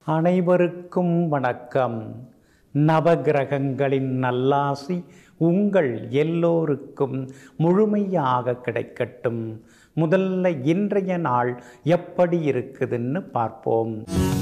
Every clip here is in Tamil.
அனைவருக்கும் வணக்கம் நவகிரகங்களின் நல்லாசி உங்கள் எல்லோருக்கும் முழுமையாக கிடைக்கட்டும் முதல்ல இன்றைய நாள் எப்படி இருக்குதுன்னு பார்ப்போம்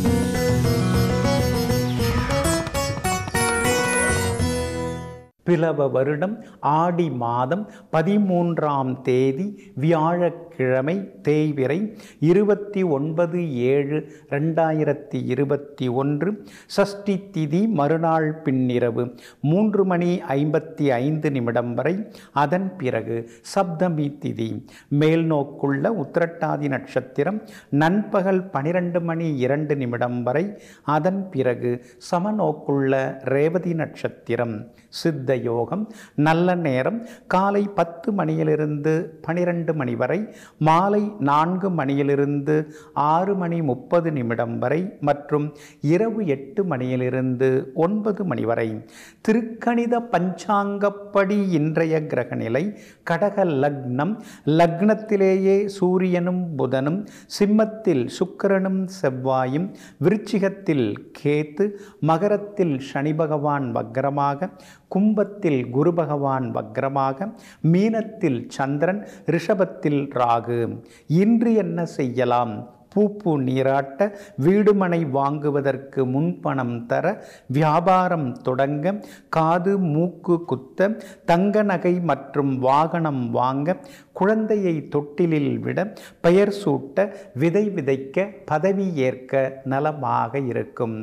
பிளவ வருடம் ஆடி மாதம் பதிமூன்றாம் தேதி வியாழக்கிழமை தேய்விரை இருபத்தி ஒன்பது ஏழு ரெண்டாயிரத்தி இருபத்தி ஒன்று சஷ்டி திதி மறுநாள் பின்னிரவு மூன்று மணி ஐம்பத்தி ஐந்து நிமிடம் வரை அதன் பிறகு சப்தமி திதி மேல் நோக்குள்ள உத்திரட்டாதி நட்சத்திரம் நண்பகல் பனிரெண்டு மணி இரண்டு நிமிடம் வரை அதன் பிறகு சமநோக்குள்ள ரேவதி நட்சத்திரம் சித்த யோகம் நல்ல நேரம் காலை பத்து மணியிலிருந்து பனிரெண்டு மணி வரை மாலை நான்கு மணியிலிருந்து ஆறு மணி முப்பது நிமிடம் வரை மற்றும் இரவு எட்டு மணியிலிருந்து ஒன்பது மணி வரை திருக்கணித பஞ்சாங்கப்படி இன்றைய கிரகநிலை கடக லக்னம் லக்னத்திலேயே சூரியனும் புதனும் சிம்மத்தில் சுக்கிரனும் செவ்வாயும் விருச்சிகத்தில் கேத்து மகரத்தில் சனி பகவான் வக்ரமாக கும்பத்தில் குரு பகவான் வக்ரமாக மீனத்தில் சந்திரன் ரிஷபத்தில் ராகு இன்று என்ன செய்யலாம் பூப்பு நீராட்ட வீடுமனை வாங்குவதற்கு முன்பணம் தர வியாபாரம் தொடங்க காது மூக்கு குத்த தங்க நகை மற்றும் வாகனம் வாங்க குழந்தையை தொட்டிலில் விட பெயர் சூட்ட விதை விதைக்க பதவி ஏற்க நலமாக இருக்கும்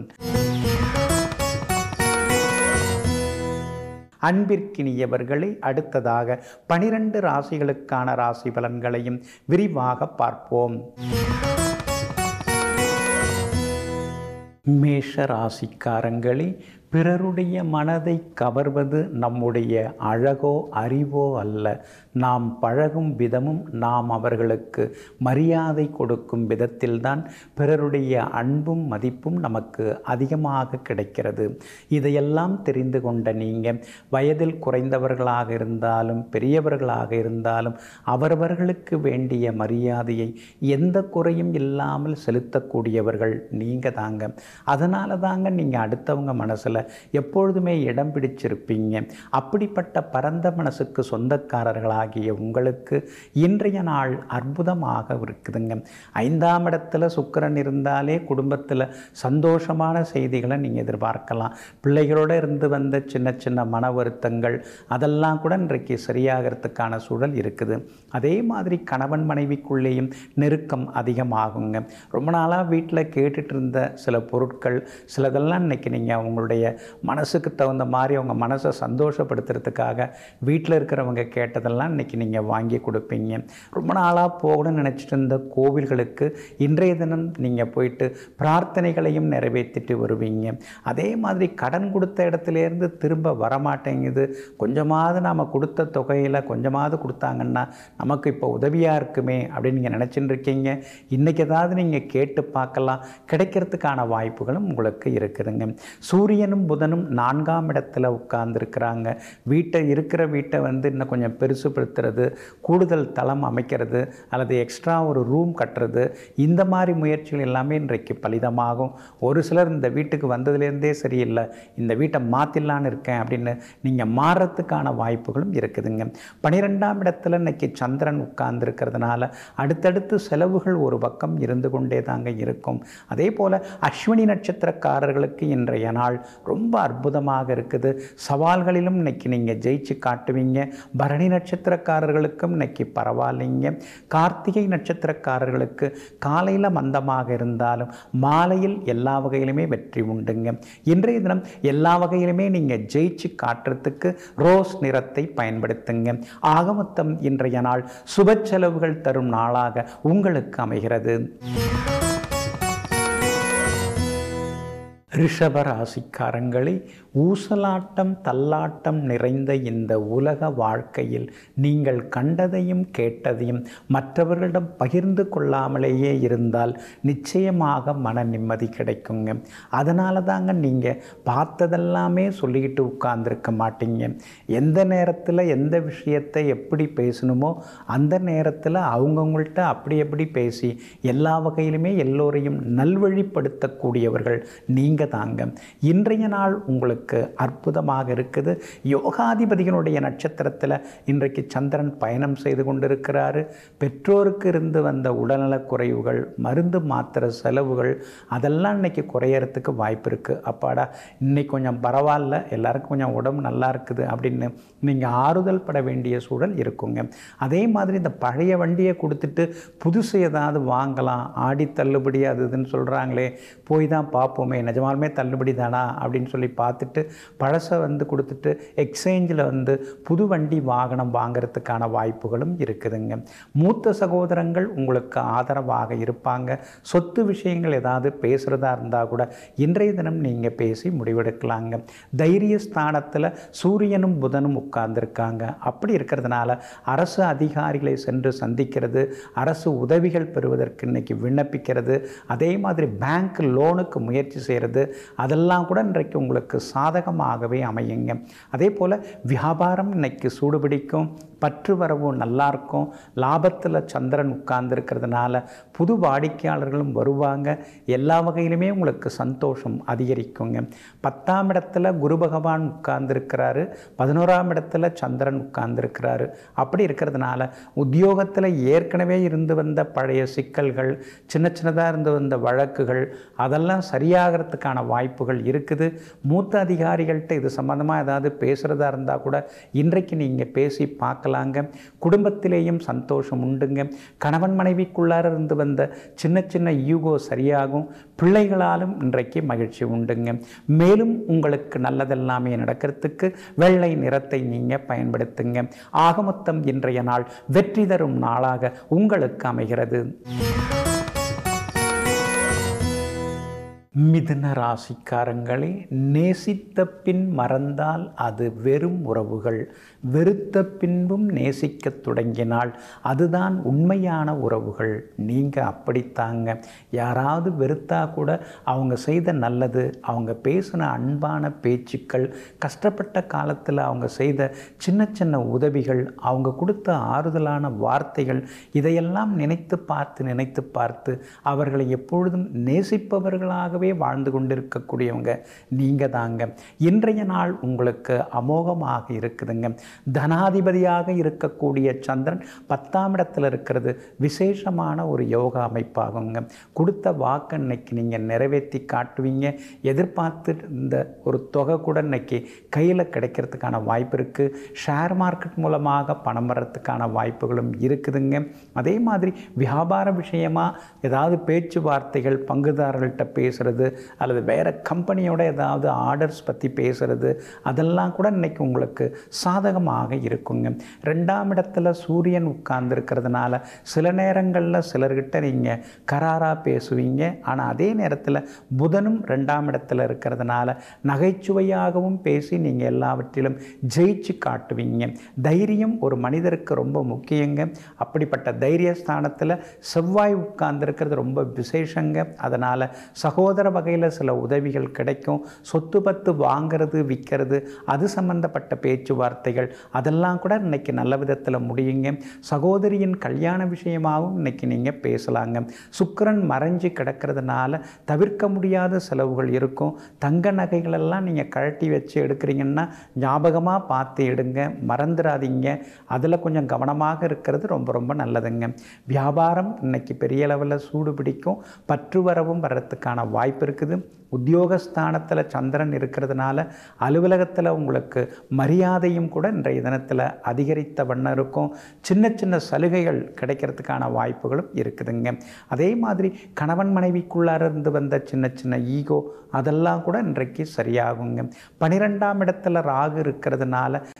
அன்பிற்கினியவர்களை அடுத்ததாக பனிரெண்டு ராசிகளுக்கான ராசி பலன்களையும் விரிவாக பார்ப்போம் மேஷ ராசிக்காரங்களே பிறருடைய மனதை கவர்வது நம்முடைய அழகோ அறிவோ அல்ல நாம் பழகும் விதமும் நாம் அவர்களுக்கு மரியாதை கொடுக்கும் விதத்தில்தான் பிறருடைய அன்பும் மதிப்பும் நமக்கு அதிகமாக கிடைக்கிறது இதையெல்லாம் தெரிந்து கொண்ட நீங்கள் வயதில் குறைந்தவர்களாக இருந்தாலும் பெரியவர்களாக இருந்தாலும் அவரவர்களுக்கு வேண்டிய மரியாதையை எந்த குறையும் இல்லாமல் செலுத்தக்கூடியவர்கள் நீங்கள் தாங்க அதனால தாங்க நீங்கள் அடுத்தவங்க மனசில் எப்பொழுதுமே இடம் பிடிச்சிருப்பீங்க அப்படிப்பட்ட பரந்த மனசுக்கு சொந்தக்காரர்களாகிய உங்களுக்கு இன்றைய நாள் அற்புதமாக இருக்குதுங்க ஐந்தாம் இடத்துல சுக்கரன் இருந்தாலே குடும்பத்தில் சந்தோஷமான செய்திகளை நீங்கள் எதிர்பார்க்கலாம் பிள்ளைகளோடு இருந்து வந்த சின்ன சின்ன மன வருத்தங்கள் அதெல்லாம் கூட இன்றைக்கு சரியாகிறதுக்கான சூழல் இருக்குது அதே மாதிரி கணவன் மனைவிக்குள்ளேயும் நெருக்கம் அதிகமாகுங்க ரொம்ப நாளாக வீட்டில் கேட்டுட்டு இருந்த சில பொருட்கள் சிலதெல்லாம் இன்றைக்கி நீங்கள் உங்களுடைய மனசுக்கு தகுந்த மாதிரி அவங்க மனசை சந்தோஷப்படுத்துறதுக்காக வீட்டில் இருக்கிறவங்க கேட்டதெல்லாம் இன்றைக்கி நீங்கள் வாங்கி கொடுப்பீங்க ரொம்ப நாளாக போகணும்னு நினச்சிட்டு இருந்த கோவில்களுக்கு இன்றைய தினம் நீங்கள் போயிட்டு பிரார்த்தனைகளையும் நிறைவேற்றிட்டு வருவீங்க அதே மாதிரி கடன் கொடுத்த இடத்துலேருந்து திரும்ப வரமாட்டேங்குது கொஞ்சமாவது நாம் கொடுத்த தொகையில் கொஞ்சமாவது கொடுத்தாங்கன்னா நமக்கு இப்போ உதவியாக இருக்குமே அப்படின்னு நீங்கள் நினச்சிட்டு இருக்கீங்க இன்றைக்கி ஏதாவது நீங்கள் கேட்டு பார்க்கலாம் கிடைக்கிறதுக்கான வாய்ப்புகளும் உங்களுக்கு இருக்குதுங்க சூரியனும் புதனும் நான்காம் இடத்துல உட்கார்ந்துருக்கிறாங்க வீட்டை இருக்கிற வீட்டை வந்து இன்னும் கொஞ்சம் பெருசுப்படுத்துறது கூடுதல் தளம் அமைக்கிறது அல்லது எக்ஸ்ட்ரா ஒரு ரூம் கட்டுறது இந்த மாதிரி முயற்சிகள் எல்லாமே இன்றைக்கு பலிதமாகும் ஒரு சிலர் இந்த வீட்டுக்கு வந்ததுலேருந்தே சரியில்லை இந்த வீட்டை மாற்றிடலான்னு இருக்கேன் அப்படின்னு நீங்கள் மாறுறதுக்கான வாய்ப்புகளும் இருக்குதுங்க பனிரெண்டாம் இடத்துல இன்னைக்கு சந்திரன் உட்கார்ந்துருக்கிறதுனால அடுத்தடுத்து செலவுகள் ஒரு பக்கம் இருந்து கொண்டே தாங்க இருக்கும் அதே போல் அஸ்வினி நட்சத்திரக்காரர்களுக்கு இன்றைய நாள் ரொம்ப அற்புதமாக இருக்குது சவால்களிலும் இன்னைக்கு நீங்கள் ஜெயிச்சு காட்டுவீங்க பரணி நட்சத்திரக்காரர்களுக்கும் இன்னைக்கு பரவாயில்லைங்க கார்த்திகை நட்சத்திரக்காரர்களுக்கு காலையில் மந்தமாக இருந்தாலும் மாலையில் எல்லா வகையிலுமே வெற்றி உண்டுங்க இன்றைய தினம் எல்லா வகையிலுமே நீங்கள் ஜெயிச்சு காட்டுறதுக்கு ரோஸ் நிறத்தை பயன்படுத்துங்க ஆகமொத்தம் இன்றைய நாள் சுப செலவுகள் தரும் நாளாக உங்களுக்கு அமைகிறது ரிஷப ராசிக்காரங்களே ஊசலாட்டம் தள்ளாட்டம் நிறைந்த இந்த உலக வாழ்க்கையில் நீங்கள் கண்டதையும் கேட்டதையும் மற்றவர்களிடம் பகிர்ந்து கொள்ளாமலேயே இருந்தால் நிச்சயமாக மன நிம்மதி கிடைக்குங்க அதனால தாங்க நீங்கள் பார்த்ததெல்லாமே சொல்லிக்கிட்டு உட்கார்ந்துருக்க மாட்டீங்க எந்த நேரத்தில் எந்த விஷயத்தை எப்படி பேசணுமோ அந்த நேரத்தில் அவங்கவுங்கள்ட்ட அப்படி எப்படி பேசி எல்லா வகையிலுமே எல்லோரையும் நல்வழிப்படுத்தக்கூடியவர்கள் நீங்கள் தாங்க இன்றைய நாள் உங்களுக்கு அற்புதமாக இருக்குது யோகாதிபதிகளுடைய நட்சத்திரத்தில் இன்றைக்கு சந்திரன் பயணம் செய்து கொண்டிருக்கிறாரு பெற்றோருக்கு இருந்து வந்த உடல்நலக் குறைவுகள் மருந்து மாத்திரை செலவுகள் அதெல்லாம் இன்னைக்கு குறையறதுக்கு வாய்ப்பு இருக்குது அப்பாடா இன்னைக்கு கொஞ்சம் பரவாயில்ல எல்லாருக்கும் கொஞ்சம் உடம்பு நல்லா இருக்குது அப்படின்னு நீங்கள் ஆறுதல் பட வேண்டிய சூழல் இருக்குங்க அதே மாதிரி இந்த பழைய வண்டியை கொடுத்துட்டு புதுசு ஏதாவது வாங்கலாம் ஆடி தள்ளுபடி அது இதுன்னு சொல்கிறாங்களே போய் தான் பார்ப்போமே நிஜமாலுமே தள்ளுபடி தானா அப்படின்னு சொல்லி பார்த்துட்டு பழசை வந்து கொடுத்துட்டு எக்ஸ்சேஞ்சில் வந்து புது வண்டி வாகனம் வாங்கிறதுக்கான வாய்ப்புகளும் இருக்குதுங்க மூத்த சகோதரங்கள் உங்களுக்கு ஆதரவாக இருப்பாங்க சொத்து விஷயங்கள் ஏதாவது பேசுகிறதா இருந்தால் கூட இன்றைய தினம் நீங்கள் பேசி முடிவெடுக்கலாங்க தைரிய ஸ்தானத்தில் சூரியனும் புதனும் உட்கார்ந்துருக்காங்க அப்படி இருக்கிறதுனால அரசு அதிகாரிகளை சென்று சந்திக்கிறது அரசு உதவிகள் பெறுவதற்கு இன்னைக்கு விண்ணப்பிக்கிறது அதே மாதிரி பேங்க் லோனுக்கு முயற்சி செய்கிறது அதெல்லாம் கூட இன்றைக்கு உங்களுக்கு சாதகமாகவே அமையுங்க அதே போல் வியாபாரம் இன்னைக்கு சூடுபிடிக்கும் பற்று வரவும் நல்லா இருக்கும் லாபத்தில் சந்திரன் உட்கார்ந்துருக்கிறதுனால புது வாடிக்கையாளர்களும் வருவாங்க எல்லா வகையிலுமே உங்களுக்கு சந்தோஷம் அதிகரிக்குங்க பத்தாம் இடத்துல குரு பகவான் உட்கார்ந்துருக்கிறாரு பதினோராம் இடத்துல சந்திரன் உட்கார்ந்துருக்கிறாரு அப்படி இருக்கிறதுனால உத்தியோகத்தில் ஏற்கனவே இருந்து வந்த பழைய சிக்கல்கள் சின்ன சின்னதாக இருந்து வந்த வழக்குகள் அதெல்லாம் சரியாகிறதுக்கான வாய்ப்புகள் இருக்குது மூத்த அதிகாரிகள்கிட்ட இது சம்மந்தமாக ஏதாவது பேசுகிறதா இருந்தால் கூட இன்றைக்கு நீங்கள் பேசி பார்க்கலாங்க குடும்பத்திலேயும் சந்தோஷம் உண்டுங்க கணவன் மனைவிக்குள்ளார இருந்து வந்த சின்ன சின்ன ஈகோ சரியாகும் பிள்ளைகளாலும் இன்றைக்கு மகிழ்ச்சி உண்டுங்க மேலும் உங்களுக்கு நல்லதெல்லாமே நடக்கிறதுக்கு வெள்ளை நிறத்தை நீங்கள் பயன்படுத்துங்க ஆகமொத்தம் இன்றைய நாள் வெற்றி தரும் நாளாக உங்களுக்கு அமைகிறது மிதுன ராசிக்காரங்களே நேசித்த பின் மறந்தால் அது வெறும் உறவுகள் வெறுத்த பின்பும் நேசிக்க தொடங்கினால் அதுதான் உண்மையான உறவுகள் நீங்கள் அப்படித்தாங்க யாராவது வெறுத்தா கூட அவங்க செய்த நல்லது அவங்க பேசின அன்பான பேச்சுக்கள் கஷ்டப்பட்ட காலத்தில் அவங்க செய்த சின்ன சின்ன உதவிகள் அவங்க கொடுத்த ஆறுதலான வார்த்தைகள் இதையெல்லாம் நினைத்து பார்த்து நினைத்து பார்த்து அவர்களை எப்பொழுதும் நேசிப்பவர்களாகவே வாழ்ந்து கொண்டிருக்கக்கூடியவங்க நீங்கள் தாங்க இன்றைய நாள் உங்களுக்கு அமோகமாக இருக்குதுங்க தனாதிபதியாக இருக்கக்கூடிய சந்திரன் பத்தாம் இடத்துல இருக்கிறது விசேஷமான ஒரு யோகா அமைப்பாகுங்க கொடுத்த வாக்கு இன்னைக்கு நீங்கள் நிறைவேற்றி காட்டுவீங்க எதிர்பார்த்து இந்த ஒரு தொகை கூட இன்னைக்கு கையில் கிடைக்கிறதுக்கான வாய்ப்பு இருக்குது ஷேர் மார்க்கெட் மூலமாக பணம் வர்றதுக்கான வாய்ப்புகளும் இருக்குதுங்க அதே மாதிரி வியாபார விஷயமாக ஏதாவது பேச்சுவார்த்தைகள் பங்குதாரர்கள்ட்ட பேசுகிறது அல்லது வேறு கம்பெனியோட ஏதாவது ஆர்டர்ஸ் பற்றி பேசுகிறது அதெல்லாம் கூட இன்னைக்கு உங்களுக்கு சாதகமாக இருக்குங்க ரெண்டாம் இடத்துல சூரியன் உட்கார்ந்துருக்கிறதுனால சில நேரங்களில் சிலர்கிட்ட நீங்கள் கராராக பேசுவீங்க ஆனால் அதே நேரத்தில் புதனும் ரெண்டாம் இடத்துல இருக்கிறதுனால நகைச்சுவையாகவும் பேசி நீங்கள் எல்லாவற்றிலும் ஜெயிச்சு காட்டுவீங்க தைரியம் ஒரு மனிதருக்கு ரொம்ப முக்கியங்க அப்படிப்பட்ட தைரியஸ்தானத்தில் செவ்வாய் உட்கார்ந்துருக்கிறது ரொம்ப விசேஷங்க அதனால் சகோதர வகையில் சில உதவிகள் கிடைக்கும் சொத்து பத்து வாங்கிறது விற்கிறது அது சம்பந்தப்பட்ட பேச்சுவார்த்தைகள் அதெல்லாம் கூட இன்னைக்கு நல்ல விதத்தில் முடியுங்க சகோதரியின் கல்யாண விஷயமாகவும் இன்னைக்கு நீங்கள் பேசலாங்க சுக்கிரன் மறைஞ்சு கிடக்கிறதுனால தவிர்க்க முடியாத செலவுகள் இருக்கும் தங்க நகைகளெல்லாம் நீங்கள் கழட்டி வச்சு எடுக்கிறீங்கன்னா ஞாபகமாக பார்த்து எடுங்க மறந்துடாதீங்க அதில் கொஞ்சம் கவனமாக இருக்கிறது ரொம்ப ரொம்ப நல்லதுங்க வியாபாரம் இன்னைக்கு பெரிய லெவலில் சூடு பிடிக்கும் பற்று வரவும் வர்றதுக்கான வாய்ப்பு இருக்குது உத்தியோகஸ்தானத்தில் சந்திரன் இருக்கிறதுனால அலுவலகத்தில் உங்களுக்கு மரியாதையும் கூட இன்றைய தினத்தில் அதிகரித்த வண்ணம் இருக்கும் சின்ன சின்ன சலுகைகள் கிடைக்கிறதுக்கான வாய்ப்புகளும் இருக்குதுங்க அதே மாதிரி கணவன் மனைவிக்குள்ளார இருந்து வந்த சின்ன சின்ன ஈகோ அதெல்லாம் கூட இன்றைக்கு சரியாகுங்க பனிரெண்டாம் இடத்துல ராகு இருக்கிறதுனால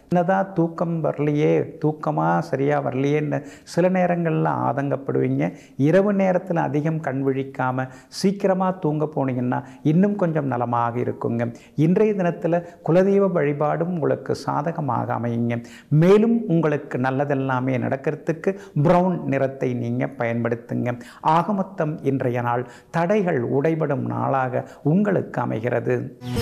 என்னதான் தூக்கம் வரலையே தூக்கமாக சரியாக வரலையேன்னு சில நேரங்களில் ஆதங்கப்படுவீங்க இரவு நேரத்தில் அதிகம் கண் விழிக்காமல் சீக்கிரமாக தூங்க போனீங்கன்னா இன்னும் கொஞ்சம் நலமாக இருக்குங்க இன்றைய தினத்தில் குலதெய்வ வழிபாடும் உங்களுக்கு சாதகமாக அமையுங்க மேலும் உங்களுக்கு நல்லதெல்லாமே நடக்கிறதுக்கு ப்ரௌன் நிறத்தை நீங்கள் பயன்படுத்துங்க ஆகமொத்தம் இன்றைய நாள் தடைகள் உடைபடும் நாளாக உங்களுக்கு அமைகிறது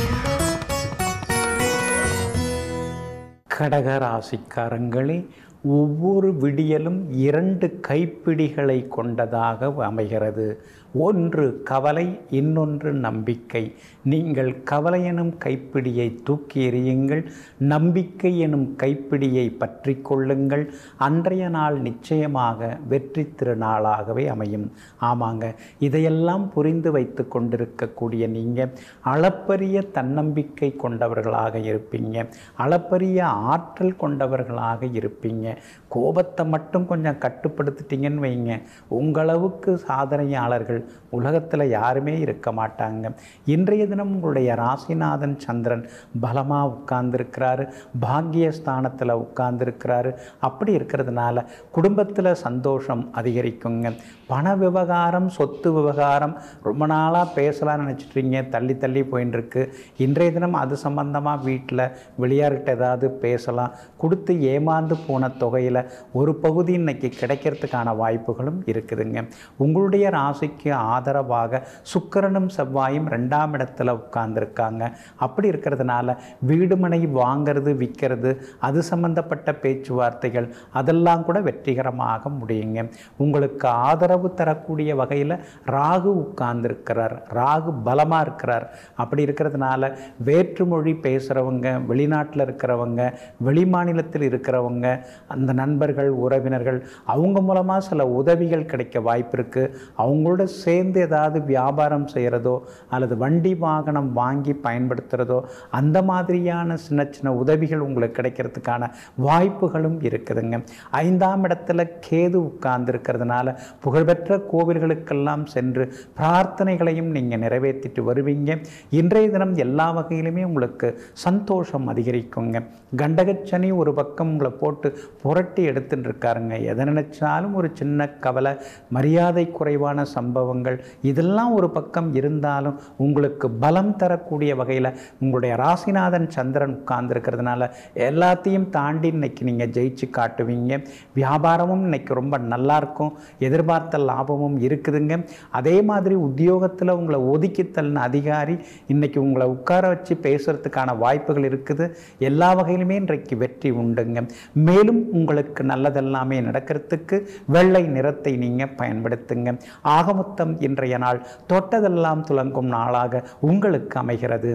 கடக ராசிக்காரங்களே ஒவ்வொரு விடியலும் இரண்டு கைப்பிடிகளை கொண்டதாக அமைகிறது ஒன்று கவலை இன்னொன்று நம்பிக்கை நீங்கள் கவலை எனும் கைப்பிடியை தூக்கி எறியுங்கள் நம்பிக்கை எனும் கைப்பிடியை பற்றி கொள்ளுங்கள் அன்றைய நாள் நிச்சயமாக வெற்றி திருநாளாகவே அமையும் ஆமாங்க இதையெல்லாம் புரிந்து வைத்து கொண்டிருக்கக்கூடிய நீங்கள் அளப்பரிய தன்னம்பிக்கை கொண்டவர்களாக இருப்பீங்க அளப்பரிய ஆற்றல் கொண்டவர்களாக இருப்பீங்க கோபத்தை மட்டும் கொஞ்சம் கட்டுப்படுத்திட்டீங்கன்னு வைங்க உங்களவுக்கு சாதனையாளர்கள் உலகத்தில் யாருமே இருக்க மாட்டாங்க இன்றைய தினம் உங்களுடைய ராசிநாதன் சந்திரன் பலமாக உட்கார்ந்துருக்கிறாரு பாக்கியஸ்தானத்தில் உட்கார்ந்துருக்கிறாரு அப்படி இருக்கிறதுனால குடும்பத்தில் சந்தோஷம் அதிகரிக்குங்க பண விவகாரம் சொத்து விவகாரம் ரொம்ப நாளாக பேசலாம்னு நினச்சிட்ருங்க தள்ளி தள்ளி போயின்னு இருக்கு இன்றைய தினம் அது சம்பந்தமாக வீட்டில் வெளியார்கிட்ட ஏதாவது பேசலாம் கொடுத்து ஏமாந்து போன தொகையில் ஒரு பகுதி இன்னைக்கு கிடைக்கிறதுக்கான வாய்ப்புகளும் இருக்குதுங்க உங்களுடைய ராசிக்கு ஆதரவாக சுக்கிரனும் செவ்வாயும் ரெண்டாம் இடத்துல உட்கார்ந்துருக்காங்க அப்படி இருக்கிறதுனால வீடுமனை வாங்கிறது விற்கிறது அது சம்பந்தப்பட்ட பேச்சுவார்த்தைகள் அதெல்லாம் கூட வெற்றிகரமாக முடியுங்க உங்களுக்கு ஆதரவு தரக்கூடிய வகையில் ராகு உட்கார்ந்துருக்கிறார் ராகு பலமாக இருக்கிறார் அப்படி இருக்கிறதுனால வேற்றுமொழி பேசுகிறவங்க வெளிநாட்டில் இருக்கிறவங்க வெளிமாநிலத்தில் இருக்கிறவங்க அந்த நண்பர்கள் உறவினர்கள் அவங்க மூலமாக சில உதவிகள் கிடைக்க வாய்ப்பு இருக்குது அவங்களோட சேர்ந்து ஏதாவது வியாபாரம் செய்கிறதோ அல்லது வண்டி வாகனம் வாங்கி பயன்படுத்துகிறதோ அந்த மாதிரியான சின்ன சின்ன உதவிகள் உங்களுக்கு கிடைக்கிறதுக்கான வாய்ப்புகளும் இருக்குதுங்க ஐந்தாம் இடத்துல கேது உட்கார்ந்து இருக்கிறதுனால புகழ்பெற்ற கோவில்களுக்கெல்லாம் சென்று பிரார்த்தனைகளையும் நீங்கள் நிறைவேற்றிட்டு வருவீங்க இன்றைய தினம் எல்லா வகையிலுமே உங்களுக்கு சந்தோஷம் அதிகரிக்குங்க கண்டகச்சனி ஒரு பக்கம் உங்களை போட்டு புரட்டி எடுத்துட்டு இருக்காருங்க எதை நினைச்சாலும் ஒரு சின்ன கவலை மரியாதை குறைவான சம்பவங்கள் இதெல்லாம் ஒரு பக்கம் இருந்தாலும் உங்களுக்கு பலம் தரக்கூடிய வகையில் உங்களுடைய ராசிநாதன் சந்திரன் உட்கார்ந்துருக்கிறதுனால எல்லாத்தையும் தாண்டி இன்னைக்கு நீங்கள் ஜெயிச்சு காட்டுவீங்க வியாபாரமும் இன்னைக்கு ரொம்ப நல்லா இருக்கும் எதிர்பார்த்த லாபமும் இருக்குதுங்க அதே மாதிரி உத்தியோகத்தில் உங்களை ஒதுக்கி தள்ளின அதிகாரி இன்னைக்கு உங்களை உட்கார வச்சு பேசுறதுக்கான வாய்ப்புகள் இருக்குது எல்லா வகையிலுமே இன்றைக்கு வெற்றி உண்டுங்க மேலும் உங்களுக்கு நல்லதெல்லாமே நடக்கிறதுக்கு வெள்ளை நிறத்தை நீங்கள் பயன்படுத்துங்க ஆகமொத்தம் இன்றைய நாள் தொட்டதெல்லாம் துலங்கும் நாளாக உங்களுக்கு அமைகிறது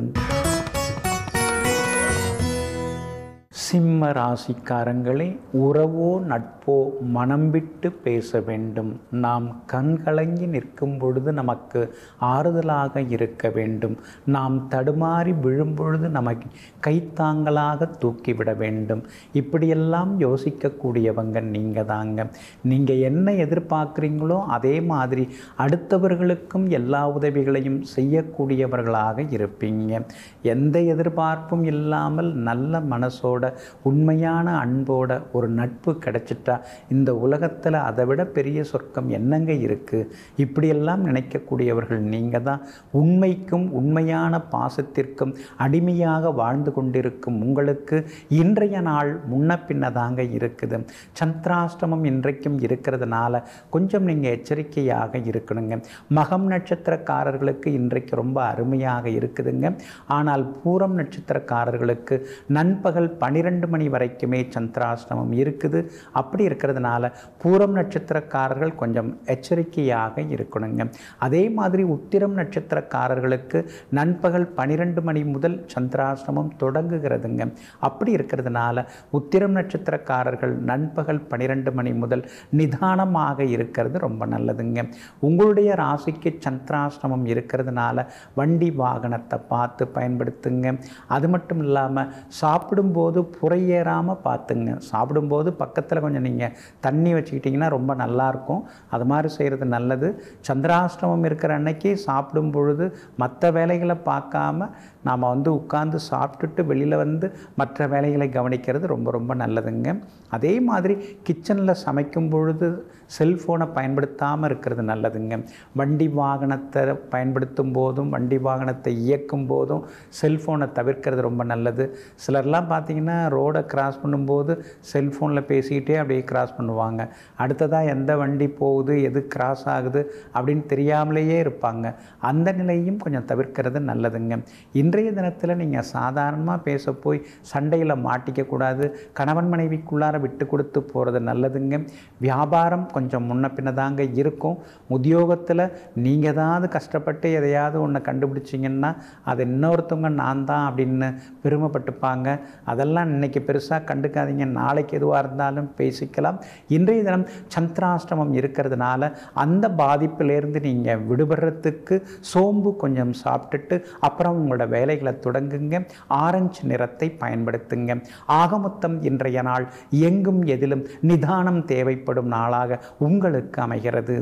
சிம்ம ராசிக்காரங்களே உறவோ நட்போ மனம் விட்டு பேச வேண்டும் நாம் கண்கலங்கி நிற்கும் பொழுது நமக்கு ஆறுதலாக இருக்க வேண்டும் நாம் தடுமாறி விழும் பொழுது நமக்கு கைத்தாங்கலாக தூக்கிவிட வேண்டும் இப்படியெல்லாம் யோசிக்கக்கூடியவங்க நீங்கள் தாங்க நீங்கள் என்ன எதிர்பார்க்குறீங்களோ அதே மாதிரி அடுத்தவர்களுக்கும் எல்லா உதவிகளையும் செய்யக்கூடியவர்களாக இருப்பீங்க எந்த எதிர்பார்ப்பும் இல்லாமல் நல்ல மனசோட உண்மையான அன்போட ஒரு நட்பு கிடைச்சிட்டா இந்த உலகத்தில் அதை விட பெரிய சொர்க்கம் என்னங்க இருக்குது இப்படியெல்லாம் நினைக்கக்கூடியவர்கள் நீங்கள் தான் உண்மைக்கும் உண்மையான பாசத்திற்கும் அடிமையாக வாழ்ந்து கொண்டிருக்கும் உங்களுக்கு இன்றைய நாள் முன்ன பின்ன தாங்க இருக்குது சந்திராஷ்டமம் இன்றைக்கும் இருக்கிறதுனால கொஞ்சம் நீங்கள் எச்சரிக்கையாக இருக்கணுங்க மகம் நட்சத்திரக்காரர்களுக்கு இன்றைக்கு ரொம்ப அருமையாக இருக்குதுங்க ஆனால் பூரம் நட்சத்திரக்காரர்களுக்கு நண்பகல் பன்னிரெண்டு மணி வரைக்குமே சந்திராஷ்டமம் இருக்குது அப்படி இருக்கிறதுனால பூரம் நட்சத்திரக்காரர்கள் கொஞ்சம் எச்சரிக்கையாக இருக்கணுங்க அதே மாதிரி உத்திரம் நட்சத்திரக்காரர்களுக்கு நண்பகல் பன்னிரெண்டு மணி முதல் சந்திராஷ்டமம் தொடங்குகிறதுங்க அப்படி இருக்கிறதுனால உத்திரம் நட்சத்திரக்காரர்கள் நண்பகல் பன்னிரெண்டு மணி முதல் நிதானமாக இருக்கிறது ரொம்ப நல்லதுங்க உங்களுடைய ராசிக்கு சந்திராஷ்டமம் இருக்கிறதுனால வண்டி வாகனத்தை பார்த்து பயன்படுத்துங்க அது மட்டும் இல்லாமல் சாப்பிடும்போது புறையேறாமல் பார்த்துங்க சாப்பிடும்போது பக்கத்தில் கொஞ்சம் நீங்கள் தண்ணி வச்சுக்கிட்டிங்கன்னா ரொம்ப நல்லாயிருக்கும் அது மாதிரி செய்கிறது நல்லது சந்திராஷ்டமம் இருக்கிற அன்னைக்கு சாப்பிடும் பொழுது மற்ற வேலைகளை பார்க்காம நாம் வந்து உட்கார்ந்து சாப்பிட்டுட்டு வெளியில் வந்து மற்ற வேலைகளை கவனிக்கிறது ரொம்ப ரொம்ப நல்லதுங்க அதே மாதிரி கிச்சனில் சமைக்கும் பொழுது செல்ஃபோனை பயன்படுத்தாமல் இருக்கிறது நல்லதுங்க வண்டி வாகனத்தை பயன்படுத்தும் போதும் வண்டி வாகனத்தை இயக்கும் போதும் செல்ஃபோனை தவிர்க்கிறது ரொம்ப நல்லது சிலர்லாம் பார்த்திங்கன்னா ரோடை கிராஸ் பண்ணும்போது செல்ஃபோனில் பேசிக்கிட்டே அப்படியே கிராஸ் பண்ணுவாங்க அடுத்ததாக எந்த வண்டி போகுது எது கிராஸ் ஆகுது அப்படின்னு தெரியாமலேயே இருப்பாங்க அந்த நிலையும் கொஞ்சம் தவிர்க்கிறது நல்லதுங்க இன்றைய தினத்தில் நீங்கள் சாதாரணமாக பேச போய் சண்டையில் மாட்டிக்கக்கூடாது கணவன் மனைவிக்குள்ளார விட்டு கொடுத்து போகிறது நல்லதுங்க வியாபாரம் கொஞ்சம் முன்ன பின்ன தாங்க இருக்கும் உத்தியோகத்தில் நீங்கள் ஏதாவது கஷ்டப்பட்டு எதையாவது ஒன்று கண்டுபிடிச்சிங்கன்னா அது இன்னொருத்தவங்க நான் தான் அப்படின்னு பெருமைப்பட்டுப்பாங்க அதெல்லாம் இன்னைக்கு பெருசாக கண்டுக்காதீங்க நாளைக்கு எதுவாக இருந்தாலும் பேசிக்கலாம் இன்றைய தினம் சந்திராஷ்டமம் இருக்கிறதுனால அந்த பாதிப்பிலேருந்து நீங்கள் விடுபடுறதுக்கு சோம்பு கொஞ்சம் சாப்பிட்டுட்டு அப்புறம் உங்களோட வேலைகளை தொடங்குங்க ஆரஞ்சு நிறத்தை பயன்படுத்துங்க ஆகமொத்தம் இன்றைய நாள் எங்கும் எதிலும் நிதானம் தேவைப்படும் நாளாக உங்களுக்கு அமைகிறது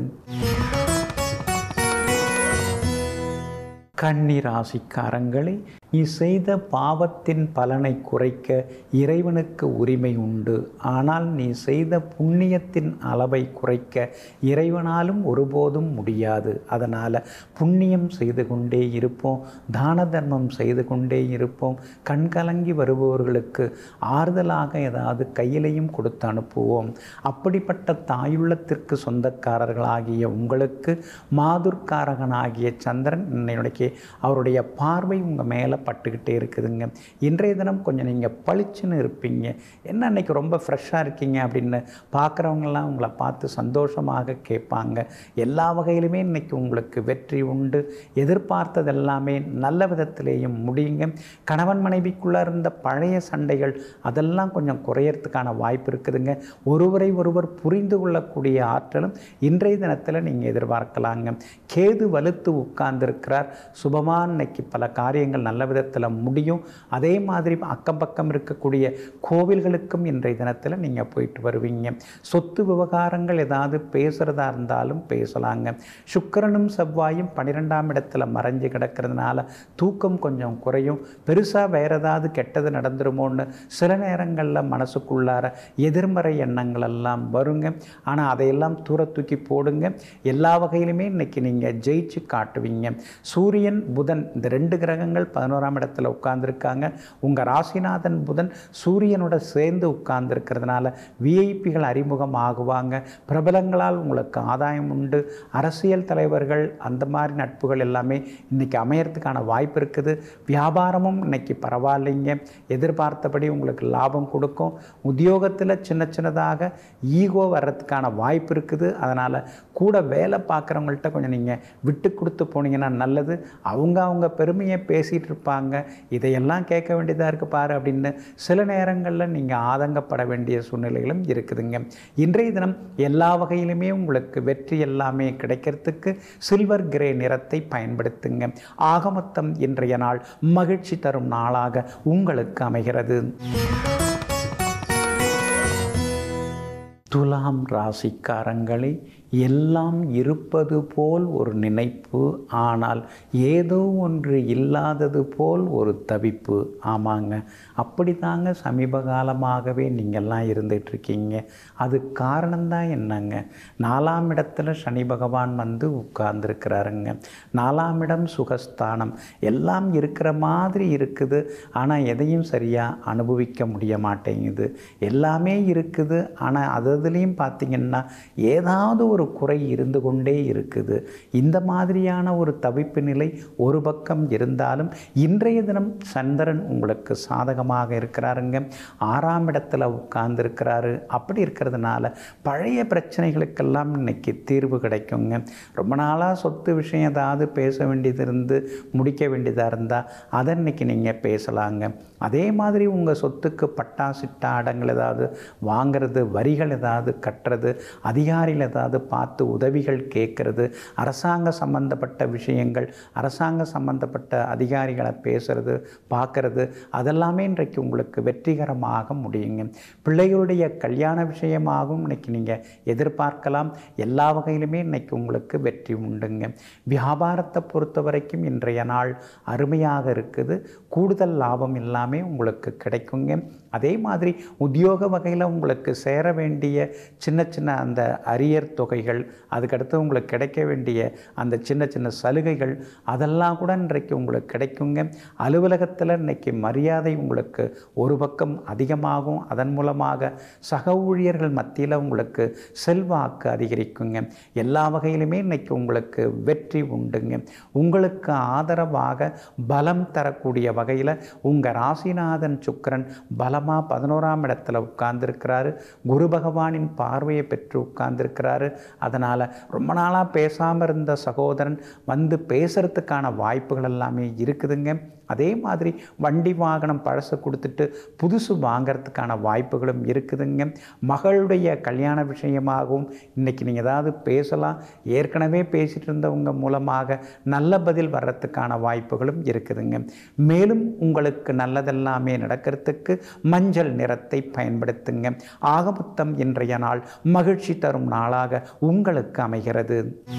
கன்னி ராசிக்காரங்களே நீ செய்த பாவத்தின் பலனை குறைக்க இறைவனுக்கு உரிமை உண்டு ஆனால் நீ செய்த புண்ணியத்தின் அளவை குறைக்க இறைவனாலும் ஒருபோதும் முடியாது அதனால் புண்ணியம் செய்து கொண்டே இருப்போம் தான தர்மம் செய்து கொண்டே இருப்போம் கண்கலங்கி வருபவர்களுக்கு ஆறுதலாக ஏதாவது கையிலையும் கொடுத்து அனுப்புவோம் அப்படிப்பட்ட தாயுள்ளத்திற்கு சொந்தக்காரர்களாகிய உங்களுக்கு மாதுர்காரகனாகிய சந்திரன் இன்னைக்கு அவருடைய பார்வை உங்கள் மேலே பட்டுக்கிட்டே இருக்குதுங்க இன்றைய தினம் கொஞ்சம் நீங்கள் பளிச்சுன்னு இருப்பீங்க என்ன அன்னைக்கு ரொம்ப ஃப்ரெஷ்ஷாக இருக்கீங்க அப்படின்னு பார்க்குறவங்கெல்லாம் உங்களை பார்த்து சந்தோஷமாக கேட்பாங்க எல்லா வகையிலுமே இன்னைக்கு உங்களுக்கு வெற்றி உண்டு எதிர்பார்த்தது எல்லாமே நல்ல விதத்திலேயும் முடியுங்க கணவன் மனைவிக்குள்ளே இருந்த பழைய சண்டைகள் அதெல்லாம் கொஞ்சம் குறையறதுக்கான வாய்ப்பு இருக்குதுங்க ஒருவரை ஒருவர் புரிந்து கொள்ளக்கூடிய ஆற்றலும் இன்றைய தினத்தில் நீங்கள் எதிர்பார்க்கலாங்க கேது வலுத்து உட்கார்ந்திருக்கிறார் சுபமான இன்னைக்கு பல காரியங்கள் நல்ல விதத்தில் முடியும் அதே மாதிரி அக்கம் பக்கம் இருக்கக்கூடிய கோவில்களுக்கும் இன்றைய தினத்தில் நீங்கள் போயிட்டு வருவீங்க சொத்து விவகாரங்கள் ஏதாவது பேசுகிறதா இருந்தாலும் பேசலாங்க சுக்கிரனும் செவ்வாயும் பன்னிரெண்டாம் இடத்துல மறைஞ்சு கிடக்கிறதுனால தூக்கம் கொஞ்சம் குறையும் பெருசாக வேற ஏதாவது கெட்டது நடந்துருமோன்னு சில நேரங்களில் மனசுக்குள்ளார எதிர்மறை எண்ணங்கள் எல்லாம் வருங்க ஆனால் அதையெல்லாம் தூர தூக்கி போடுங்க எல்லா வகையிலுமே இன்னைக்கு நீங்கள் ஜெயிச்சு காட்டுவீங்க சூரியன் புதன் இந்த ரெண்டு கிரகங்கள் பதினோராம் இடத்துல உட்கார்ந்துருக்காங்க உங்கள் ராசிநாதன் புதன் சூரியனோட சேர்ந்து உட்கார்ந்துருக்கிறதுனால விஐபிகள் அறிமுகம் ஆகுவாங்க பிரபலங்களால் உங்களுக்கு ஆதாயம் உண்டு அரசியல் தலைவர்கள் அந்த மாதிரி நட்புகள் எல்லாமே இன்றைக்கி அமையறதுக்கான வாய்ப்பு இருக்குது வியாபாரமும் இன்னைக்கு பரவாயில்லைங்க எதிர்பார்த்தபடி உங்களுக்கு லாபம் கொடுக்கும் உத்தியோகத்தில் சின்ன சின்னதாக ஈகோ வர்றதுக்கான வாய்ப்பு இருக்குது அதனால் கூட வேலை பார்க்குறவங்கள்ட்ட கொஞ்சம் நீங்கள் விட்டு கொடுத்து போனீங்கன்னா நல்லது அவங்க அவங்க பெருமையை பேசிகிட்டு இருப்பாங்க இதையெல்லாம் கேட்க வேண்டியதாக இருக்குது பாரு அப்படின்னு சில நேரங்களில் நீங்கள் ஆதங்கப்பட வேண்டிய சூழ்நிலைகளும் இருக்குதுங்க இன்றைய தினம் எல்லா வகையிலுமே உங்களுக்கு வெற்றி எல்லாமே கிடைக்கிறதுக்கு சில்வர் கிரே நிறத்தை பயன்படுத்துங்க ஆகமொத்தம் இன்றைய நாள் மகிழ்ச்சி தரும் நாளாக உங்களுக்கு அமைகிறது துலாம் ராசிக்காரங்களே எல்லாம் இருப்பது போல் ஒரு நினைப்பு ஆனால் ஏதோ ஒன்று இல்லாதது போல் ஒரு தவிப்பு ஆமாங்க அப்படி தாங்க சமீப காலமாகவே நீங்கள்லாம் இருந்துகிட்ருக்கீங்க அது காரணம்தான் என்னங்க நாலாம் இடத்துல சனி பகவான் வந்து உட்கார்ந்துருக்கிறாருங்க நாலாம் இடம் சுகஸ்தானம் எல்லாம் இருக்கிற மாதிரி இருக்குது ஆனால் எதையும் சரியாக அனுபவிக்க முடிய மாட்டேங்குது எல்லாமே இருக்குது ஆனால் அது அதுலேயும் பார்த்திங்கன்னா ஏதாவது ஒரு குறை இருந்து கொண்டே இருக்குது இந்த மாதிரியான ஒரு தவிப்பு நிலை ஒரு பக்கம் இருந்தாலும் இன்றைய தினம் சந்திரன் உங்களுக்கு சாதகமாக இருக்கிறாருங்க ஆறாம் இடத்துல உட்கார்ந்துருக்கிறாரு அப்படி இருக்கிறதுனால பழைய பிரச்சனைகளுக்கெல்லாம் இன்னைக்கு தீர்வு கிடைக்குங்க ரொம்ப நாளாக சொத்து விஷயம் ஏதாவது பேச வேண்டியது இருந்து முடிக்க வேண்டியதாக இருந்தால் அதை இன்னைக்கு நீங்கள் பேசலாங்க அதே மாதிரி உங்கள் சொத்துக்கு பட்டா சிட்டா அடங்கள் ஏதாவது வாங்கிறது வரிகள் ஏதாவது கட்டுறது அதிகாரிகள் ஏதாவது பார்த்து உதவிகள் கேட்கறது அரசாங்க சம்பந்தப்பட்ட விஷயங்கள் அரசாங்க சம்பந்தப்பட்ட அதிகாரிகளை பேசுறது பார்க்கறது அதெல்லாமே இன்றைக்கு உங்களுக்கு வெற்றிகரமாக முடியுங்க பிள்ளைகளுடைய கல்யாண விஷயமாகவும் இன்னைக்கு நீங்கள் எதிர்பார்க்கலாம் எல்லா வகையிலுமே இன்னைக்கு உங்களுக்கு வெற்றி உண்டுங்க வியாபாரத்தை பொறுத்த வரைக்கும் இன்றைய நாள் அருமையாக இருக்குது கூடுதல் லாபம் எல்லாமே உங்களுக்கு கிடைக்குங்க அதே மாதிரி உத்தியோக வகையில் உங்களுக்கு சேர வேண்டிய சின்ன சின்ன அந்த அரியர் தொகைகள் அதுக்கடுத்து உங்களுக்கு கிடைக்க வேண்டிய அந்த சின்ன சின்ன சலுகைகள் அதெல்லாம் கூட இன்றைக்கு உங்களுக்கு கிடைக்குங்க அலுவலகத்தில் இன்னைக்கு மரியாதை உங்களுக்கு ஒரு பக்கம் அதிகமாகும் அதன் மூலமாக சக ஊழியர்கள் மத்தியில் உங்களுக்கு செல்வாக்கு அதிகரிக்குங்க எல்லா வகையிலுமே இன்னைக்கு உங்களுக்கு வெற்றி உண்டுங்க உங்களுக்கு ஆதரவாக பலம் தரக்கூடிய வகையில் உங்கள் ராசிநாதன் சுக்கிரன் பலமாக பதினோராம் இடத்துல உட்கார்ந்துருக்கிறாரு குரு பகவானின் பார்வையை பெற்று உட்கார்ந்துருக்கிறாரு அதனால் ரொம்ப நாளாக பேசாமல் இருந்த சகோதரன் வந்து பேசுகிறதுக்கான வாய்ப்புகள் எல்லாமே இருக்குதுங்க அதே மாதிரி வண்டி வாகனம் பழசை கொடுத்துட்டு புதுசு வாங்கிறதுக்கான வாய்ப்புகளும் இருக்குதுங்க மகளுடைய கல்யாண விஷயமாகவும் இன்றைக்கி நீங்கள் ஏதாவது பேசலாம் ஏற்கனவே பேசிட்டு இருந்தவங்க மூலமாக நல்ல பதில் வர்றதுக்கான வாய்ப்புகளும் இருக்குதுங்க மேலும் உங்களுக்கு நல்லதெல்லாமே நடக்கிறதுக்கு மஞ்சள் நிறத்தை பயன்படுத்துங்க ஆகமொத்தம் இன்றைய நாள் மகிழ்ச்சி தரும் நாளாக உங்களுக்கு அமைகிறது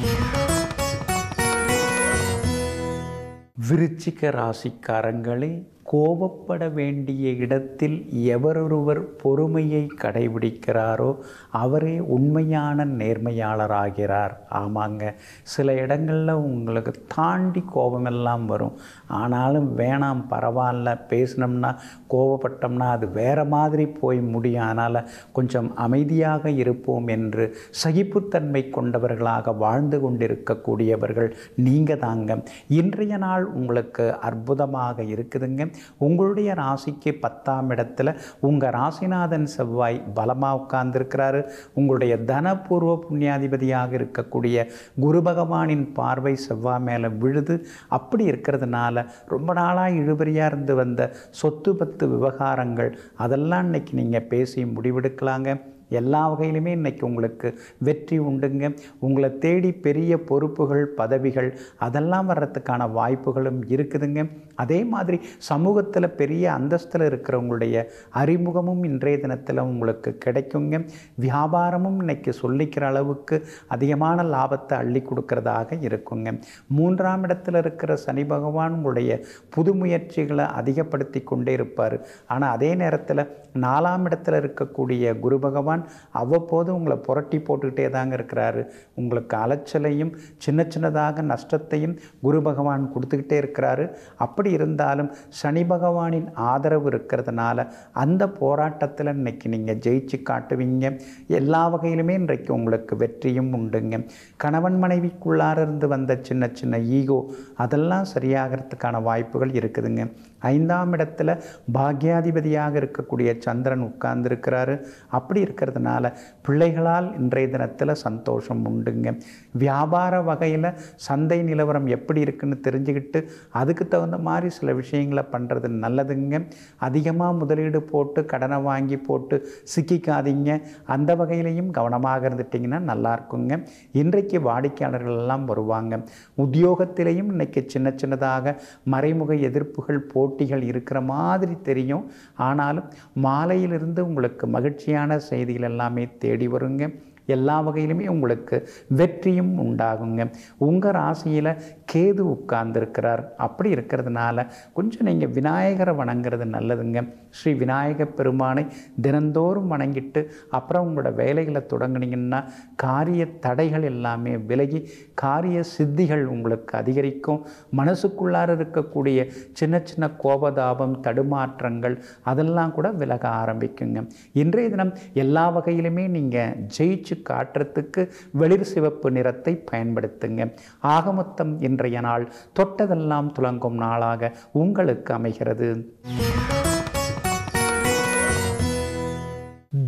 விருச்சிக ராசிக்காரங்களே கோபப்பட வேண்டிய இடத்தில் எவரொருவர் பொறுமையை கடைபிடிக்கிறாரோ அவரே உண்மையான நேர்மையாளராகிறார் ஆமாங்க சில இடங்களில் உங்களுக்கு தாண்டி கோபமெல்லாம் வரும் ஆனாலும் வேணாம் பரவாயில்ல பேசினோம்னா கோபப்பட்டோம்னா அது வேறு மாதிரி போய் முடியும் அதனால் கொஞ்சம் அமைதியாக இருப்போம் என்று சகிப்புத்தன்மை கொண்டவர்களாக வாழ்ந்து கொண்டிருக்கக்கூடியவர்கள் நீங்கள் தாங்க இன்றைய நாள் உங்களுக்கு அற்புதமாக இருக்குதுங்க உங்களுடைய ராசிக்கு பத்தாம் இடத்துல உங்கள் ராசிநாதன் செவ்வாய் பலமாக உட்கார்ந்துருக்கிறாரு உங்களுடைய தனபூர்வ புண்ணியாதிபதியாக இருக்கக்கூடிய குரு பகவானின் பார்வை செவ்வாய் மேலே விழுது அப்படி இருக்கிறதுனால ரொம்ப நாளாக இழுபறியாக இருந்து வந்த சொத்து பத்து விவகாரங்கள் அதெல்லாம் இன்னைக்கு நீங்கள் பேசி முடிவெடுக்கலாங்க எல்லா வகையிலுமே இன்றைக்கி உங்களுக்கு வெற்றி உண்டுங்க உங்களை தேடி பெரிய பொறுப்புகள் பதவிகள் அதெல்லாம் வர்றதுக்கான வாய்ப்புகளும் இருக்குதுங்க அதே மாதிரி சமூகத்தில் பெரிய அந்தஸ்தில் இருக்கிறவங்களுடைய அறிமுகமும் இன்றைய தினத்தில் உங்களுக்கு கிடைக்குங்க வியாபாரமும் இன்னைக்கு சொல்லிக்கிற அளவுக்கு அதிகமான லாபத்தை அள்ளி கொடுக்கறதாக இருக்குங்க மூன்றாம் இடத்துல இருக்கிற சனி பகவான் உங்களுடைய புது முயற்சிகளை அதிகப்படுத்தி கொண்டே இருப்பார் ஆனால் அதே நேரத்தில் நாலாம் இடத்துல இருக்கக்கூடிய குரு பகவான் அவ்வப்போது உங்களை புரட்டி போட்டுக்கிட்டே தாங்க இருக்கிறாரு உங்களுக்கு அலைச்சலையும் சின்ன சின்னதாக நஷ்டத்தையும் குரு பகவான் கொடுத்துக்கிட்டே இருக்கிறாரு அப்படி இருந்தாலும் சனி பகவானின் ஆதரவு இருக்கிறதுனால அந்த போராட்டத்தில் இன்னைக்கு நீங்கள் ஜெயிச்சு காட்டுவீங்க எல்லா வகையிலுமே இன்றைக்கு உங்களுக்கு வெற்றியும் உண்டுங்க கணவன் மனைவிக்குள்ளார இருந்து வந்த சின்ன சின்ன ஈகோ அதெல்லாம் சரியாகிறதுக்கான வாய்ப்புகள் இருக்குதுங்க ஐந்தாம் இடத்துல பாக்யாதிபதியாக இருக்கக்கூடிய சந்திரன் உட்கார்ந்துருக்கிறாரு அப்படி இருக்கிறதுனால பிள்ளைகளால் இன்றைய தினத்தில் சந்தோஷம் உண்டுங்க வியாபார வகையில் சந்தை நிலவரம் எப்படி இருக்குன்னு தெரிஞ்சுக்கிட்டு அதுக்கு தகுந்த மாதிரி சில விஷயங்களை பண்ணுறது நல்லதுங்க அதிகமாக முதலீடு போட்டு கடனை வாங்கி போட்டு சிக்கிக்காதீங்க அந்த வகையிலையும் கவனமாக இருந்துட்டிங்கன்னா நல்லா இருக்குங்க இன்றைக்கு வாடிக்கையாளர்கள் எல்லாம் வருவாங்க உத்தியோகத்திலையும் இன்னைக்கு சின்ன சின்னதாக மறைமுக எதிர்ப்புகள் போட்டிகள் இருக்கிற மாதிரி தெரியும் ஆனாலும் மாலையிலிருந்து உங்களுக்கு மகிழ்ச்சியான செய்திகள் எல்லாமே தேடி வருங்க எல்லா வகையிலுமே உங்களுக்கு வெற்றியும் உண்டாகுங்க உங்கள் ராசியில் கேது உட்கார்ந்துருக்கிறார் அப்படி இருக்கிறதுனால கொஞ்சம் நீங்கள் விநாயகரை வணங்குறது நல்லதுங்க ஸ்ரீ விநாயக பெருமானை தினந்தோறும் வணங்கிட்டு அப்புறம் உங்களோட வேலைகளை தொடங்குனீங்கன்னா காரிய தடைகள் எல்லாமே விலகி காரிய சித்திகள் உங்களுக்கு அதிகரிக்கும் மனசுக்குள்ளார இருக்கக்கூடிய சின்ன சின்ன கோபதாபம் தடுமாற்றங்கள் அதெல்லாம் கூட விலக ஆரம்பிக்குங்க இன்றைய தினம் எல்லா வகையிலுமே நீங்கள் ஜெயிச்சு காட்டுறதுக்கு வெளிர் சிவப்பு நிறத்தை பயன்படுத்துங்க ஆக மொத்தம் இன்றைய நாள் தொட்டதெல்லாம் துலங்கும் நாளாக உங்களுக்கு அமைகிறது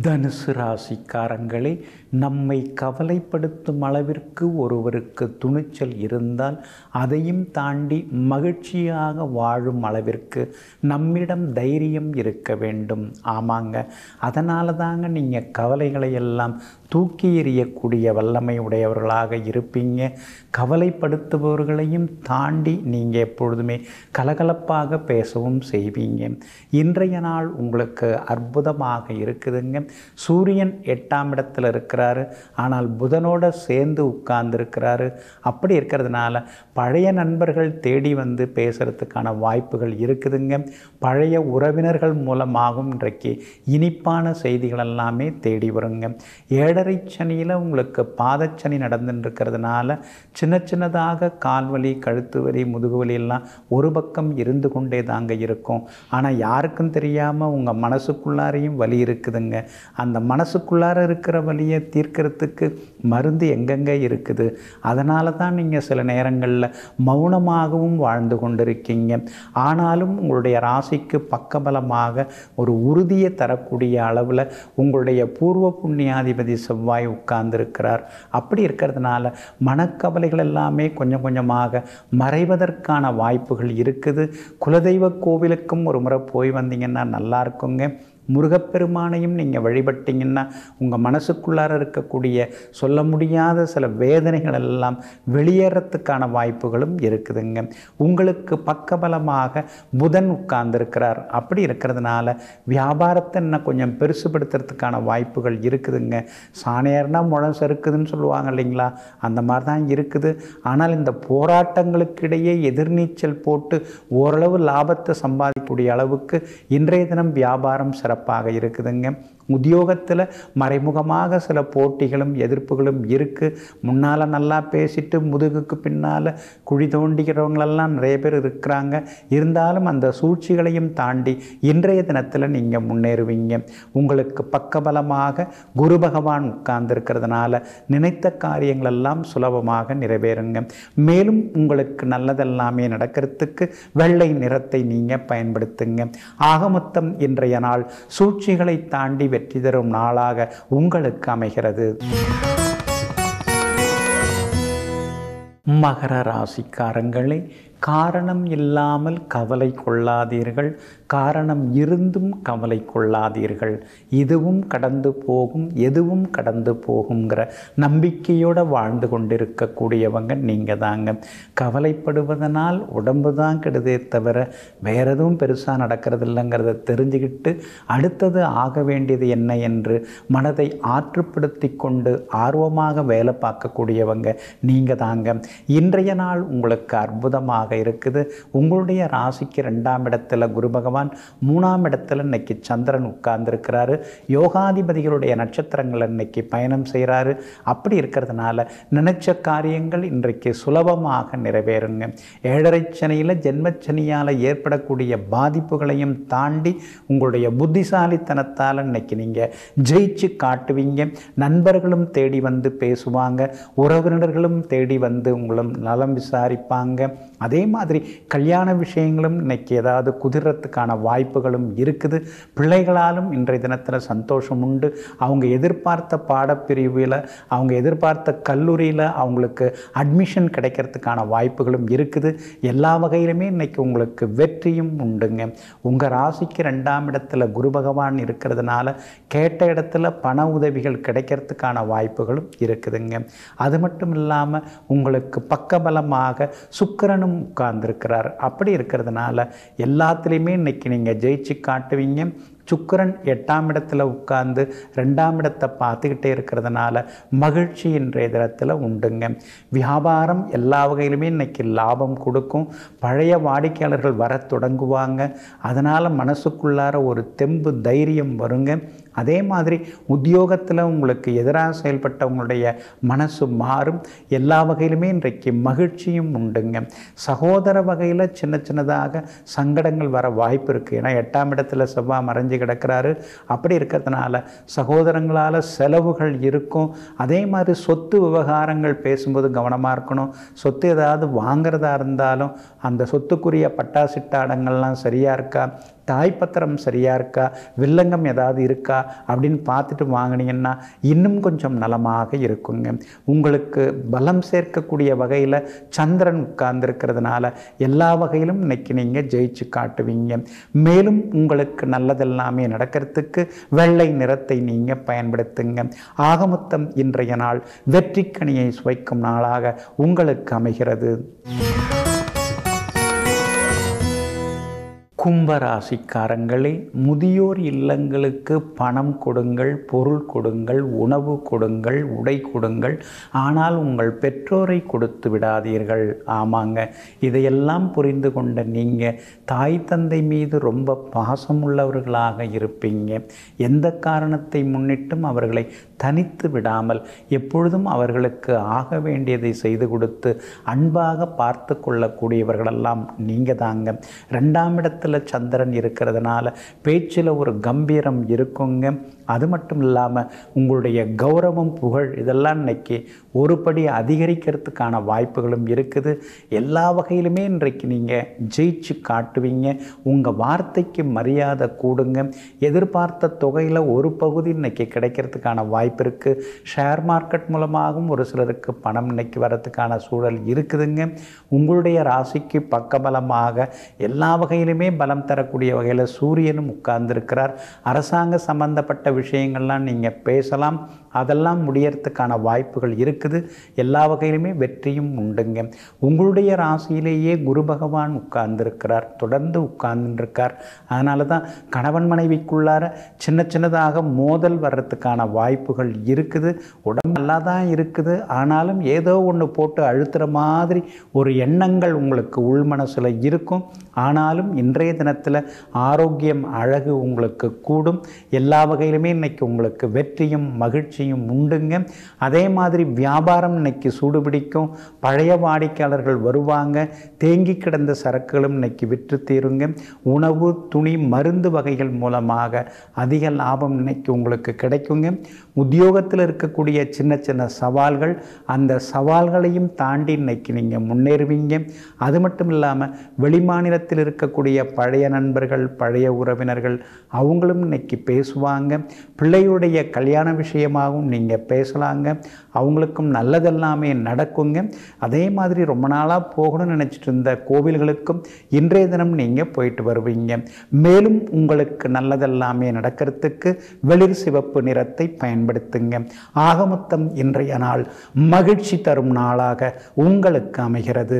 தனுசு ராசிக்காரங்களே நம்மை கவலைப்படுத்தும் அளவிற்கு ஒருவருக்கு துணிச்சல் இருந்தால் அதையும் தாண்டி மகிழ்ச்சியாக வாழும் அளவிற்கு நம்மிடம் தைரியம் இருக்க வேண்டும் ஆமாங்க அதனால தாங்க நீங்கள் கவலைகளை எல்லாம் தூக்கி எறியக்கூடிய வல்லமை உடையவர்களாக இருப்பீங்க கவலைப்படுத்துபவர்களையும் தாண்டி நீங்கள் எப்பொழுதுமே கலகலப்பாக பேசவும் செய்வீங்க இன்றைய நாள் உங்களுக்கு அற்புதமாக இருக்குதுங்க சூரியன் எட்டாம் இடத்துல இருக்கிறாரு ஆனால் புதனோட சேர்ந்து உட்கார்ந்துருக்கிறாரு அப்படி இருக்கிறதுனால பழைய நண்பர்கள் தேடி வந்து பேசுகிறதுக்கான வாய்ப்புகள் இருக்குதுங்க பழைய உறவினர்கள் மூலமாகவும் இன்றைக்கு இனிப்பான செய்திகள் எல்லாமே தேடி வருங்க ஏழரை சனியில் உங்களுக்கு பாதச்சனி நடந்துட்டு இருக்கிறதுனால சின்ன சின்னதாக கால்வலி கழுத்து வலி முதுகு வலி எல்லாம் ஒரு பக்கம் இருந்து கொண்டே தாங்க இருக்கும் ஆனால் யாருக்கும் தெரியாமல் உங்கள் மனசுக்குள்ளாரையும் வலி இருக்குதுங்க அந்த மனசுக்குள்ளார இருக்கிற வலியை தீர்க்கறதுக்கு மருந்து எங்கெங்கே இருக்குது அதனால தான் நீங்கள் சில நேரங்களில் மௌனமாகவும் வாழ்ந்து கொண்டிருக்கீங்க ஆனாலும் உங்களுடைய ராசிக்கு பக்கபலமாக ஒரு உறுதியை தரக்கூடிய அளவில் உங்களுடைய பூர்வ புண்ணியாதிபதி செவ்வாய் உட்கார்ந்திருக்கிறார் அப்படி இருக்கிறதுனால மனக்கவலைகள் எல்லாமே கொஞ்சம் கொஞ்சமாக மறைவதற்கான வாய்ப்புகள் இருக்குது குலதெய்வ கோவிலுக்கும் ஒரு முறை போய் வந்தீங்கன்னா நல்லா இருக்குங்க முருகப்பெருமானையும் நீங்கள் வழிபட்டீங்கன்னா உங்கள் மனசுக்குள்ளார இருக்கக்கூடிய சொல்ல முடியாத சில வேதனைகள் எல்லாம் வெளியேறத்துக்கான வாய்ப்புகளும் இருக்குதுங்க உங்களுக்கு பக்கபலமாக புதன் உட்கார்ந்துருக்கிறார் அப்படி இருக்கிறதுனால வியாபாரத்தை இன்னும் கொஞ்சம் பெருசுபடுத்துறதுக்கான வாய்ப்புகள் இருக்குதுங்க சாணியார்னா முழம் சறுக்குதுன்னு சொல்லுவாங்க இல்லைங்களா அந்த மாதிரி தான் இருக்குது ஆனால் இந்த போராட்டங்களுக்கு இடையே எதிர்நீச்சல் போட்டு ஓரளவு லாபத்தை சம்பாதிக்கக்கூடிய அளவுக்கு இன்றைய தினம் வியாபாரம் சிறப்பாக இருக்குதுங்க உத்தியோகத்தில் மறைமுகமாக சில போட்டிகளும் எதிர்ப்புகளும் இருக்குது முன்னால் நல்லா பேசிட்டு முதுகுக்கு பின்னால் குழி தோண்டிக்கிறவங்களெல்லாம் நிறைய பேர் இருக்கிறாங்க இருந்தாலும் அந்த சூழ்ச்சிகளையும் தாண்டி இன்றைய தினத்தில் நீங்கள் முன்னேறுவீங்க உங்களுக்கு பக்கபலமாக குரு பகவான் உட்கார்ந்துருக்கிறதுனால நினைத்த காரியங்களெல்லாம் சுலபமாக நிறைவேறுங்க மேலும் உங்களுக்கு நல்லதெல்லாமே நடக்கிறதுக்கு வெள்ளை நிறத்தை நீங்கள் பயன்படுத்துங்க ஆக மொத்தம் இன்றைய நாள் சூழ்ச்சிகளை தாண்டி வெற்றி தரும் நாளாக உங்களுக்கு அமைகிறது மகர ராசிக்காரங்களே காரணம் இல்லாமல் கவலை கொள்ளாதீர்கள் காரணம் இருந்தும் கவலை கொள்ளாதீர்கள் இதுவும் கடந்து போகும் எதுவும் கடந்து போகுங்கிற நம்பிக்கையோடு வாழ்ந்து கொண்டிருக்கக்கூடியவங்க நீங்கள் தாங்க கவலைப்படுவதனால் உடம்பு தான் கெடுதே தவிர வேற எதுவும் பெருசாக நடக்கிறது இல்லைங்கிறத தெரிஞ்சுக்கிட்டு அடுத்தது ஆக வேண்டியது என்ன என்று மனதை ஆற்றுப்படுத்தி கொண்டு ஆர்வமாக வேலை பார்க்கக்கூடியவங்க நீங்கள் தாங்க இன்றைய நாள் உங்களுக்கு அற்புதமாக இருக்குது உங்களுடைய ராசிக்கு ரெண்டாம் இடத்துல குரு பகவான் மூணாம் இடத்துல இன்னைக்கு சந்திரன் உட்கார்ந்துருக்கிறாரு யோகாதிபதிகளுடைய நட்சத்திரங்கள் இன்னைக்கு பயணம் செய்கிறாரு அப்படி இருக்கிறதுனால நினைச்ச காரியங்கள் இன்றைக்கு சுலபமாக நிறைவேறுங்க ஏழரை சனியில் ஜென்மச்சனியால் ஏற்படக்கூடிய பாதிப்புகளையும் தாண்டி உங்களுடைய புத்திசாலித்தனத்தால் இன்னைக்கு நீங்கள் ஜெயிச்சு காட்டுவீங்க நண்பர்களும் தேடி வந்து பேசுவாங்க உறவினர்களும் தேடி வந்து உங்களும் நலம் விசாரிப்பாங்க அதே மாதிரி கல்யாண விஷயங்களும் இன்னைக்கு ஏதாவது குதிரத்துக்கான வாய்ப்புகளும் இருக்குது பிள்ளைகளாலும் இன்றைய தினத்தில் சந்தோஷம் உண்டு அவங்க எதிர்பார்த்த பாடப்பிரிவில் அவங்க எதிர்பார்த்த கல்லூரியில் அவங்களுக்கு அட்மிஷன் கிடைக்கிறதுக்கான வாய்ப்புகளும் இருக்குது எல்லா வகையிலுமே இன்னைக்கு உங்களுக்கு வெற்றியும் உண்டுங்க உங்கள் ராசிக்கு ரெண்டாம் இடத்துல குரு பகவான் இருக்கிறதுனால கேட்ட இடத்துல பண உதவிகள் கிடைக்கிறதுக்கான வாய்ப்புகளும் இருக்குதுங்க அது மட்டும் இல்லாமல் உங்களுக்கு பக்கபலமாக சுக்கிரனும் உட்கார்ந்துருக்கிறார் அப்படி இருக்கிறதுனால எல்லாத்துலேயுமே இன்னைக்கு நீங்கள் ஜெயிச்சு காட்டுவீங்க சுக்கிரன் எட்டாம் இடத்துல உட்கார்ந்து ரெண்டாம் இடத்தை பார்த்துக்கிட்டே இருக்கிறதுனால மகிழ்ச்சி இன்றைய தினத்தில் உண்டுங்க வியாபாரம் எல்லா வகையிலுமே இன்னைக்கு லாபம் கொடுக்கும் பழைய வாடிக்கையாளர்கள் வர தொடங்குவாங்க அதனால் மனசுக்குள்ளார ஒரு தெம்பு தைரியம் வருங்க அதே மாதிரி உத்தியோகத்தில் உங்களுக்கு எதிராக செயல்பட்டவங்களுடைய மனசு மாறும் எல்லா வகையிலுமே இன்றைக்கு மகிழ்ச்சியும் உண்டுங்க சகோதர வகையில் சின்ன சின்னதாக சங்கடங்கள் வர வாய்ப்பு இருக்குது ஏன்னா எட்டாம் இடத்துல செவ்வாய் மறைஞ்சு கிடக்கிறாரு அப்படி இருக்கிறதுனால சகோதரங்களால் செலவுகள் இருக்கும் அதே மாதிரி சொத்து விவகாரங்கள் பேசும்போது கவனமாக இருக்கணும் சொத்து ஏதாவது வாங்குறதா இருந்தாலும் அந்த சொத்துக்குரிய பட்டா சிட்டாடங்கள்லாம் சரியாக இருக்கா தாய்ப்பத்திரம் சரியாக இருக்கா வில்லங்கம் ஏதாவது இருக்கா அப்படின்னு பார்த்துட்டு வாங்கினீங்கன்னா இன்னும் கொஞ்சம் நலமாக இருக்குங்க உங்களுக்கு பலம் சேர்க்கக்கூடிய வகையில் சந்திரன் உட்கார்ந்துருக்கிறதுனால எல்லா வகையிலும் இன்னைக்கு நீங்கள் ஜெயிச்சு காட்டுவீங்க மேலும் உங்களுக்கு நல்லதெல்லாமே நடக்கிறதுக்கு வெள்ளை நிறத்தை நீங்கள் பயன்படுத்துங்க ஆகமொத்தம் இன்றைய நாள் வெற்றிக்கனியை சுவைக்கும் நாளாக உங்களுக்கு அமைகிறது கும்பராசிக்காரங்களே முதியோர் இல்லங்களுக்கு பணம் கொடுங்கள் பொருள் கொடுங்கள் உணவு கொடுங்கள் உடை கொடுங்கள் ஆனால் உங்கள் பெற்றோரை கொடுத்து விடாதீர்கள் ஆமாங்க இதையெல்லாம் புரிந்து கொண்ட நீங்கள் தாய் தந்தை மீது ரொம்ப பாசமுள்ளவர்களாக இருப்பீங்க எந்த காரணத்தை முன்னிட்டும் அவர்களை தனித்து விடாமல் எப்பொழுதும் அவர்களுக்கு ஆக வேண்டியதை செய்து கொடுத்து அன்பாக பார்த்து கொள்ளக்கூடியவர்களெல்லாம் நீங்கள் தாங்க ரெண்டாம் இடத்துல சந்திரன் இருக்கிறதுனால பேச்சில் ஒரு கம்பீரம் இருக்குங்க அது மட்டும் இல்லாமல் உங்களுடைய கௌரவம் புகழ் இதெல்லாம் இன்னைக்கு ஒரு படி அதிகரிக்கிறதுக்கான வாய்ப்புகளும் இருக்குது எல்லா வகையிலுமே இன்றைக்கு நீங்கள் ஜெயிச்சு காட்டுவீங்க உங்கள் வார்த்தைக்கு மரியாதை கூடுங்க எதிர்பார்த்த தொகையில் ஒரு பகுதி இன்னைக்கு கிடைக்கிறதுக்கான வாய்ப்பு இருக்குது ஷேர் மார்க்கெட் மூலமாகவும் ஒரு சிலருக்கு பணம் இன்னைக்கு வரதுக்கான சூழல் இருக்குதுங்க உங்களுடைய ராசிக்கு பக்கபலமாக எல்லா வகையிலுமே பலம் தரக்கூடிய வகையில் சூரியனும் உட்கார்ந்திருக்கிறார் அரசாங்க சம்பந்தப்பட்ட விஷயங்கள்லாம் நீங்கள் பேசலாம் அதெல்லாம் முடியறதுக்கான வாய்ப்புகள் இருக்குது எல்லா வகையிலுமே வெற்றியும் உண்டுங்க உங்களுடைய ராசியிலேயே குரு பகவான் உட்கார்ந்திருக்கிறார் தொடர்ந்து உட்கார்ந்துருக்கார் அதனால தான் கணவன் மனைவிக்குள்ளார சின்ன சின்னதாக மோதல் வர்றதுக்கான வாய்ப்புகள் இருக்குது உடம்பு நல்லா தான் இருக்குது ஆனாலும் ஏதோ ஒன்று போட்டு அழுத்துற மாதிரி ஒரு எண்ணங்கள் உங்களுக்கு உள்மனசில் இருக்கும் ஆனாலும் இன்றைய தினத்தில் ஆரோக்கியம் அழகு உங்களுக்கு கூடும் எல்லா வகையிலுமே இன்னைக்கு உங்களுக்கு வெற்றியும் மகிழ்ச்சியும் உண்டுங்க அதே மாதிரி வியாபாரம் இன்னைக்கு சூடுபிடிக்கும் பழைய வாடிக்கையாளர்கள் வருவாங்க தேங்கி கிடந்த சரக்குகளும் இன்னைக்கு விற்று தீருங்க உணவு துணி மருந்து வகைகள் மூலமாக அதிக லாபம் இன்னைக்கு உங்களுக்கு கிடைக்குங்க உத்தியோகத்தில் இருக்கக்கூடிய சின்ன சின்ன சவால்கள் அந்த சவால்களையும் தாண்டி இன்னைக்கு நீங்கள் முன்னேறுவீங்க அது மட்டும் இல்லாமல் வெளிமாநிலத்தில் இருக்கக்கூடிய பழைய நண்பர்கள் பழைய உறவினர்கள் அவங்களும் இன்னைக்கு பேசுவாங்க பிள்ளையுடைய கல்யாண விஷயமாகவும் நீங்கள் பேசலாங்க அவங்களுக்கும் நல்லதெல்லாமே நடக்குங்க அதே மாதிரி ரொம்ப நாளாக போகணும்னு நினச்சிட்டு இருந்த கோவில்களுக்கும் இன்றைய தினம் நீங்கள் போயிட்டு வருவீங்க மேலும் உங்களுக்கு நல்லதெல்லாமே நடக்கிறதுக்கு வெளிர் சிவப்பு நிறத்தை பயன்படுத்துங்க ஆகமொத்தம் இன்றைய நாள் மகிழ்ச்சி தரும் நாளாக உங்களுக்கு அமைகிறது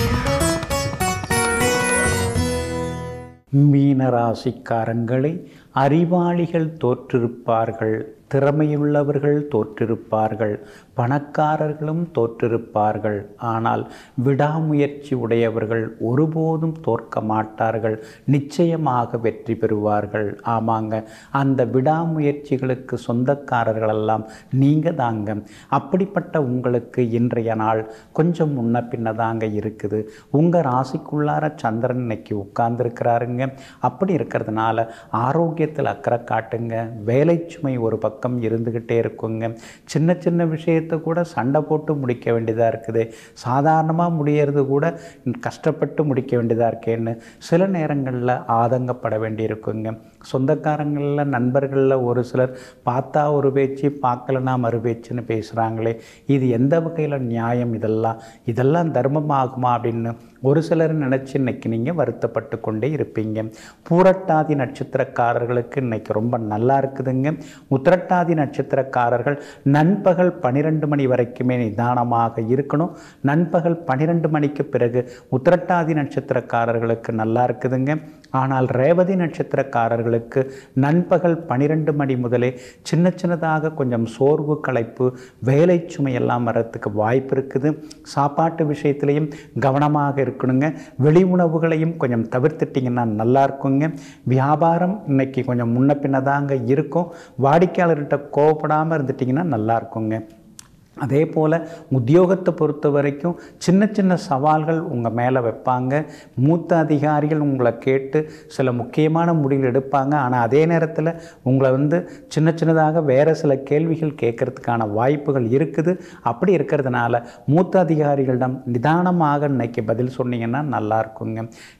மீனராசிக்காரங்களை அறிவாளிகள் தோற்றிருப்பார்கள் திறமையுள்ளவர்கள் தோற்றிருப்பார்கள் பணக்காரர்களும் தோற்றிருப்பார்கள் ஆனால் விடாமுயற்சி உடையவர்கள் ஒருபோதும் தோற்க மாட்டார்கள் நிச்சயமாக வெற்றி பெறுவார்கள் ஆமாங்க அந்த விடாமுயற்சிகளுக்கு சொந்தக்காரர்களெல்லாம் நீங்கள் தாங்க அப்படிப்பட்ட உங்களுக்கு இன்றைய நாள் கொஞ்சம் முன்ன பின்ன தாங்க இருக்குது உங்கள் ராசிக்குள்ளார சந்திரன் இன்னைக்கு உட்கார்ந்துருக்கிறாருங்க அப்படி இருக்கிறதுனால ஆரோக்கியத்தில் அக்கறை காட்டுங்க வேலை சுமை ஒரு பக்கம் இருந்துக்கிட்டே இருக்குங்க சின்ன சின்ன விஷயத்தை கூட சண்டை போட்டு முடிக்க வேண்டியதாக இருக்குது சாதாரணமாக முடியறது கூட கஷ்டப்பட்டு முடிக்க வேண்டியதாக இருக்கேன்னு சில நேரங்களில் ஆதங்கப்பட வேண்டியிருக்குங்க சொந்தக்காரங்களில் நண்பர்களில் ஒரு சிலர் பார்த்தா ஒரு பேச்சு பார்க்கலனா மறு பேச்சுன்னு பேசுகிறாங்களே இது எந்த வகையில் நியாயம் இதெல்லாம் இதெல்லாம் தர்மமாகுமா அப்படின்னு ஒரு சிலர் நினச்சி இன்னைக்கு நீங்கள் வருத்தப்பட்டு கொண்டே இருப்பீங்க பூரட்டாதி நட்சத்திரக்காரர்களுக்கு இன்னைக்கு ரொம்ப நல்லா இருக்குதுங்க உத்திரட்டாதி நட்சத்திரக்காரர்கள் நண்பகல் பன்னிரெண்டு மணி வரைக்குமே நிதானமாக இருக்கணும் நண்பகல் பன்னிரெண்டு மணிக்கு பிறகு உத்திரட்டாதி நட்சத்திரக்காரர்களுக்கு நல்லா இருக்குதுங்க ஆனால் ரேவதி நட்சத்திரக்காரர்களுக்கு நண்பகல் பன்னிரெண்டு மணி முதலே சின்ன சின்னதாக கொஞ்சம் சோர்வு களைப்பு வேலை சுமையெல்லாம் வர்றதுக்கு வாய்ப்பு இருக்குது சாப்பாட்டு விஷயத்துலையும் கவனமாக இருக்கணுங்க வெளி உணவுகளையும் கொஞ்சம் தவிர்த்துட்டிங்கன்னா நல்லா இருக்குங்க வியாபாரம் இன்னைக்கு கொஞ்சம் முன்ன பின்னதாங்க இருக்கும் வாடிக்கையாளர்கிட்ட கோவப்படாமல் இருந்துட்டிங்கன்னா நல்லா இருக்குங்க அதே போல் உத்தியோகத்தை பொறுத்த வரைக்கும் சின்ன சின்ன சவால்கள் உங்கள் மேலே வைப்பாங்க மூத்த அதிகாரிகள் உங்களை கேட்டு சில முக்கியமான முடிவுகள் எடுப்பாங்க ஆனால் அதே நேரத்தில் உங்களை வந்து சின்ன சின்னதாக வேறு சில கேள்விகள் கேட்கறதுக்கான வாய்ப்புகள் இருக்குது அப்படி இருக்கிறதுனால மூத்த அதிகாரிகளிடம் நிதானமாக இன்னைக்கு பதில் சொன்னீங்கன்னா நல்லா இருக்குங்க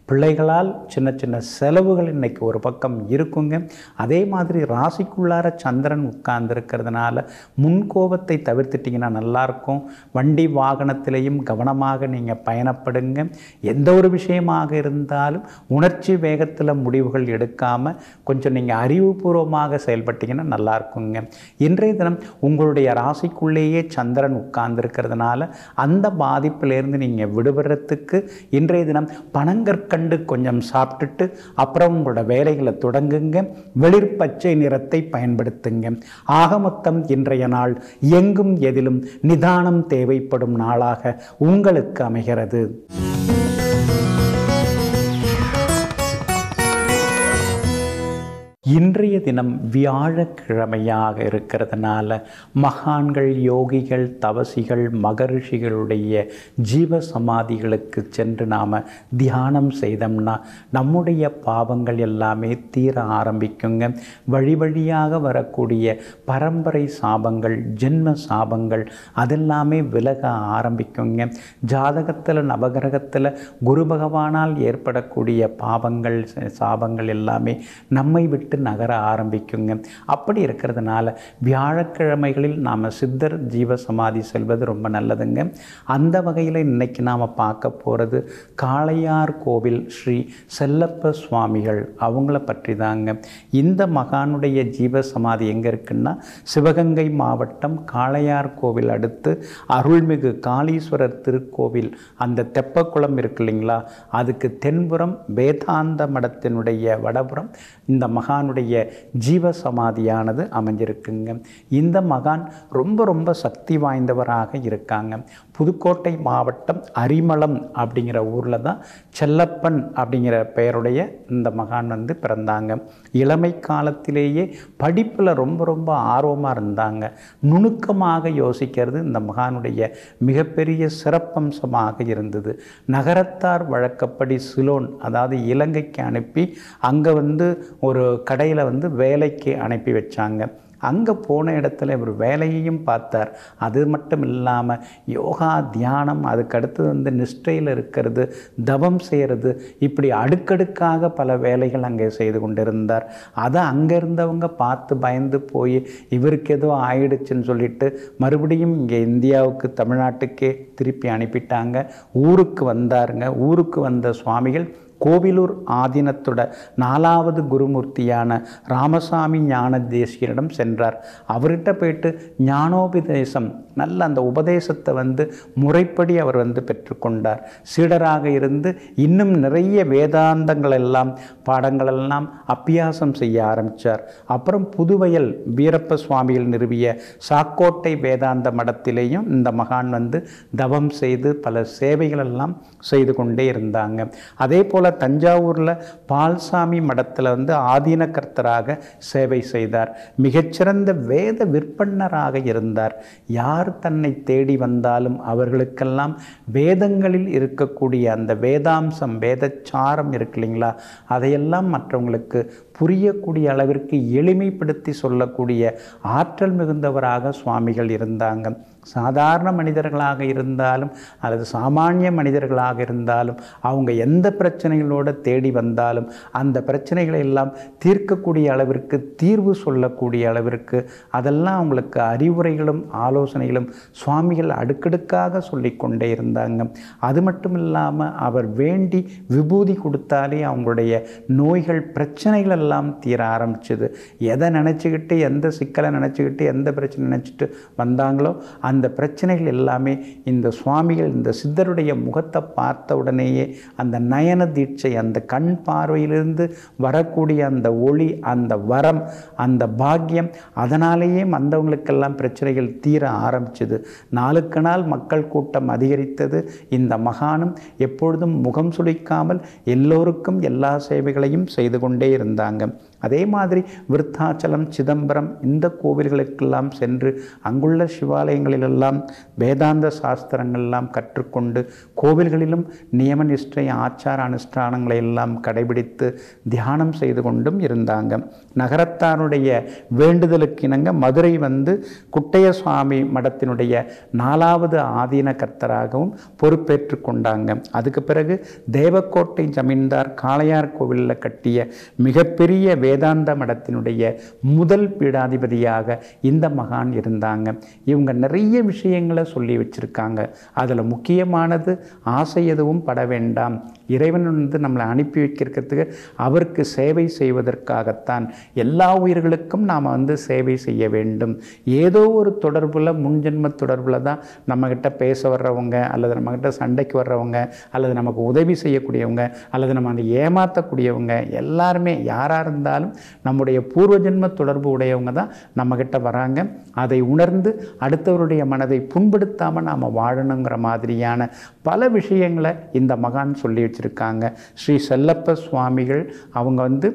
பிள்ளைகளால் சின்ன சின்ன செலவுகள் இன்னைக்கு ஒரு பக்கம் இருக்குங்க அதே மாதிரி ராசிக்குள்ளார சந்திரன் உட்கார்ந்துருக்கிறதுனால முன்கோபத்தை தவிர்த்துட்டிங்கன்னா நல்லாயிருக்கும் வண்டி வாகனத்திலையும் கவனமாக நீங்கள் பயணப்படுங்க எந்த ஒரு விஷயமாக இருந்தாலும் உணர்ச்சி வேகத்தில் முடிவுகள் எடுக்காமல் கொஞ்சம் நீங்கள் அறிவுபூர்வமாக செயல்பட்டீங்கன்னா நல்லா இருக்குங்க இன்றைய தினம் உங்களுடைய ராசிக்குள்ளேயே சந்திரன் உட்கார்ந்துருக்கிறதுனால அந்த பாதிப்பிலேருந்து நீங்கள் விடுபடுறதுக்கு இன்றைய தினம் பனங்கற்கண்டு கொஞ்சம் சாப்பிட்டுட்டு அப்புறம் உங்களோட வேலைகளை தொடங்குங்க வெளிர் பச்சை நிறத்தை பயன்படுத்துங்க ஆக மொத்தம் இன்றைய நாள் எங்கும் எதிலும் நிதானம் தேவைப்படும் நாளாக உங்களுக்கு அமைகிறது இன்றைய தினம் வியாழக்கிழமையாக இருக்கிறதுனால மகான்கள் யோகிகள் தவசிகள் மகரிஷிகளுடைய ஜீவ சமாதிகளுக்கு சென்று நாம் தியானம் செய்தோம்னா நம்முடைய பாவங்கள் எல்லாமே தீர ஆரம்பிக்குங்க வழி வழியாக வரக்கூடிய பரம்பரை சாபங்கள் ஜென்ம சாபங்கள் அதெல்லாமே விலக ஆரம்பிக்குங்க ஜாதகத்தில் நவகிரகத்தில் குரு பகவானால் ஏற்படக்கூடிய பாவங்கள் சாபங்கள் எல்லாமே நம்மை விட்டு விட்டு நகர ஆரம்பிக்குங்க அப்படி இருக்கிறதுனால வியாழக்கிழமைகளில் நாம் சித்தர் ஜீவ சமாதி செல்வது ரொம்ப நல்லதுங்க அந்த வகையில் இன்னைக்கு நாம் பார்க்க போகிறது காளையார் கோவில் ஸ்ரீ செல்லப்ப சுவாமிகள் அவங்கள பற்றி தாங்க இந்த மகானுடைய ஜீவ சமாதி எங்கே இருக்குன்னா சிவகங்கை மாவட்டம் காளையார் கோவில் அடுத்து அருள்மிகு காளீஸ்வரர் திருக்கோவில் அந்த தெப்பக்குளம் இருக்கு இல்லைங்களா அதுக்கு தென்புறம் வேதாந்த மடத்தினுடைய வடபுறம் இந்த மகானுடைய ஜீவ சமாதியானது அமைஞ்சிருக்குங்க இந்த மகான் ரொம்ப ரொம்ப சக்தி வாய்ந்தவராக இருக்காங்க புதுக்கோட்டை மாவட்டம் அரிமளம் அப்படிங்கிற ஊரில் தான் செல்லப்பன் அப்படிங்கிற பெயருடைய இந்த மகான் வந்து பிறந்தாங்க இளமை காலத்திலேயே படிப்பில் ரொம்ப ரொம்ப ஆர்வமாக இருந்தாங்க நுணுக்கமாக யோசிக்கிறது இந்த மகானுடைய மிகப்பெரிய சிறப்பம்சமாக இருந்தது நகரத்தார் வழக்கப்படி சிலோன் அதாவது இலங்கைக்கு அனுப்பி அங்கே வந்து ஒரு கடையில் வந்து வேலைக்கு அனுப்பி வச்சாங்க அங்கே போன இடத்துல இவர் வேலையையும் பார்த்தார் அது மட்டும் இல்லாமல் யோகா தியானம் அதுக்கடுத்து வந்து நிஷ்டையில் இருக்கிறது தவம் செய்கிறது இப்படி அடுக்கடுக்காக பல வேலைகள் அங்கே செய்து கொண்டிருந்தார் அதை அங்கே இருந்தவங்க பார்த்து பயந்து போய் இவருக்கு ஏதோ ஆயிடுச்சுன்னு சொல்லிட்டு மறுபடியும் இங்கே இந்தியாவுக்கு தமிழ்நாட்டுக்கே திருப்பி அனுப்பிட்டாங்க ஊருக்கு வந்தாருங்க ஊருக்கு வந்த சுவாமிகள் கோவிலூர் ஆதீனத்தோட நாலாவது குருமூர்த்தியான ராமசாமி ஞான தேசியரிடம் சென்றார் அவர்கிட்ட போயிட்டு ஞானோபதேசம் நல்ல அந்த உபதேசத்தை வந்து முறைப்படி அவர் வந்து பெற்றுக்கொண்டார் சீடராக இருந்து இன்னும் நிறைய வேதாந்தங்கள் எல்லாம் பாடங்களெல்லாம் அப்பியாசம் செய்ய ஆரம்பித்தார் அப்புறம் புதுவயல் வீரப்ப சுவாமிகள் நிறுவிய சாக்கோட்டை வேதாந்த மடத்திலேயும் இந்த மகான் வந்து தவம் செய்து பல சேவைகளெல்லாம் செய்து கொண்டே இருந்தாங்க அதே போல் தஞ்சாவூரில் பால்சாமி மடத்தில் வந்து ஆதீன கர்த்தராக சேவை செய்தார் மிகச்சிறந்த வேத விற்பன்னராக இருந்தார் யார் தன்னை தேடி வந்தாலும் அவர்களுக்கெல்லாம் வேதங்களில் இருக்கக்கூடிய அந்த வேதாம்சம் வேதச்சாரம் இருக்கு இல்லைங்களா அதையெல்லாம் மற்றவங்களுக்கு புரியக்கூடிய அளவிற்கு எளிமைப்படுத்தி சொல்லக்கூடிய ஆற்றல் மிகுந்தவராக சுவாமிகள் இருந்தாங்க சாதாரண மனிதர்களாக இருந்தாலும் அல்லது சாமானிய மனிதர்களாக இருந்தாலும் அவங்க எந்த பிரச்சனைகளோடு தேடி வந்தாலும் அந்த பிரச்சனைகளை எல்லாம் தீர்க்கக்கூடிய அளவிற்கு தீர்வு சொல்லக்கூடிய அளவிற்கு அதெல்லாம் அவங்களுக்கு அறிவுரைகளும் ஆலோசனைகளும் சுவாமிகள் அடுக்கடுக்காக சொல்லிக்கொண்டே இருந்தாங்க அது மட்டும் இல்லாமல் அவர் வேண்டி விபூதி கொடுத்தாலே அவங்களுடைய நோய்கள் பிரச்சனைகள் எல்லாம் தீர ஆரம்பிச்சது எதை நினச்சிக்கிட்டு எந்த சிக்கலை நினச்சிக்கிட்டு எந்த பிரச்சனை நினச்சிட்டு வந்தாங்களோ அந்த பிரச்சனைகள் எல்லாமே இந்த சுவாமிகள் இந்த சித்தருடைய முகத்தை பார்த்த உடனேயே அந்த நயன தீட்சை அந்த கண் பார்வையிலிருந்து வரக்கூடிய அந்த ஒளி அந்த வரம் அந்த பாக்கியம் அதனாலேயே வந்தவங்களுக்கெல்லாம் பிரச்சனைகள் தீர ஆரம்பிச்சது நாளுக்கு நாள் மக்கள் கூட்டம் அதிகரித்தது இந்த மகானும் எப்பொழுதும் முகம் சுளிக்காமல் எல்லோருக்கும் எல்லா சேவைகளையும் செய்து கொண்டே இருந்தாங்க அதே மாதிரி விருத்தாச்சலம் சிதம்பரம் இந்த கோவில்களுக்கெல்லாம் சென்று அங்குள்ள சிவாலயங்களிலெல்லாம் வேதாந்த சாஸ்திரங்கள்லாம் கற்றுக்கொண்டு கோவில்களிலும் நியம நிஷ்டை ஆச்சார அனுஷ்டானங்களை எல்லாம் கடைபிடித்து தியானம் செய்து கொண்டும் இருந்தாங்க நகரத்தாருடைய வேண்டுதலுக்கு இணங்க மதுரை வந்து குட்டைய சுவாமி மடத்தினுடைய நாலாவது ஆதீன கர்த்தராகவும் பொறுப்பேற்று கொண்டாங்க அதுக்கு பிறகு தேவக்கோட்டை ஜமீன்தார் காளையார் கோவிலில் கட்டிய மிகப்பெரிய வேதாந்த மடத்தினுடைய முதல் பீடாதிபதியாக இந்த மகான் இருந்தாங்க இவங்க நிறைய விஷயங்களை சொல்லி வச்சிருக்காங்க அதில் முக்கியமானது ஆசை எதுவும் பட வேண்டாம் இறைவன் வந்து நம்மளை அனுப்பி வைக்கிறதுக்கு அவருக்கு சேவை செய்வதற்காகத்தான் எல்லா உயிர்களுக்கும் நாம் வந்து சேவை செய்ய வேண்டும் ஏதோ ஒரு தொடர்பில் முன்ஜென்ம தொடர்பில் தான் நம்மக்கிட்ட பேச வர்றவங்க அல்லது நம்மக்கிட்ட சண்டைக்கு வர்றவங்க அல்லது நமக்கு உதவி செய்யக்கூடியவங்க அல்லது நம்ம அந்த ஏமாற்றக்கூடியவங்க எல்லாருமே யாராக இருந்தாலும் நம்முடைய பூர்வ ஜென்ம தொடர்பு உடையவங்க தான் நம்மக்கிட்ட வராங்க அதை உணர்ந்து அடுத்தவருடைய மனதை புண்படுத்தாமல் நாம் வாழணுங்கிற மாதிரியான பல விஷயங்களை இந்த மகான் சொல்லி வச்சுருக்காங்க ஸ்ரீ செல்லப்ப சுவாமிகள் அவங்க வந்து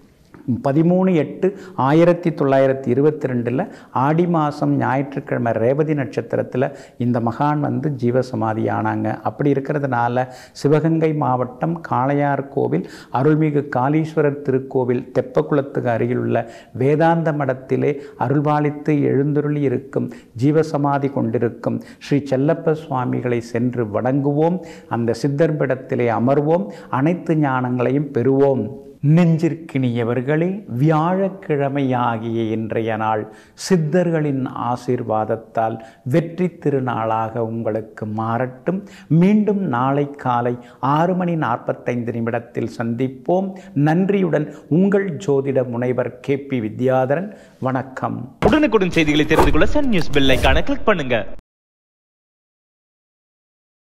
பதிமூணு எட்டு ஆயிரத்தி தொள்ளாயிரத்தி இருபத்தி ரெண்டில் ஆடி மாதம் ஞாயிற்றுக்கிழமை ரேவதி நட்சத்திரத்தில் இந்த மகான் வந்து ஜீவசமாதி ஆனாங்க அப்படி இருக்கிறதுனால சிவகங்கை மாவட்டம் காளையார் கோவில் அருள்மிகு காளீஸ்வரர் திருக்கோவில் தெப்பக்குளத்துக்கு அருகில் உள்ள வேதாந்த மடத்திலே அருள்பாலித்து எழுந்தருளி இருக்கும் ஜீவசமாதி கொண்டிருக்கும் ஸ்ரீ செல்லப்ப சுவாமிகளை சென்று வணங்குவோம் அந்த சித்தர்பிடத்திலே அமர்வோம் அனைத்து ஞானங்களையும் பெறுவோம் நெஞ்சிற்கினியவர்களே வியாழக்கிழமையாகிய இன்றைய நாள் சித்தர்களின் ஆசீர்வாதத்தால் வெற்றி திருநாளாக உங்களுக்கு மாறட்டும் மீண்டும் நாளை காலை ஆறு மணி நாற்பத்தைந்து நிமிடத்தில் சந்திப்போம் நன்றியுடன் உங்கள் ஜோதிட முனைவர் கே பி வித்யாதரன் வணக்கம் உடனுக்குடன் செய்திகளை தெரிந்து கொள்ள சன் நியூஸ் பெல் ஐகானை கிளிக் பண்ணுங்க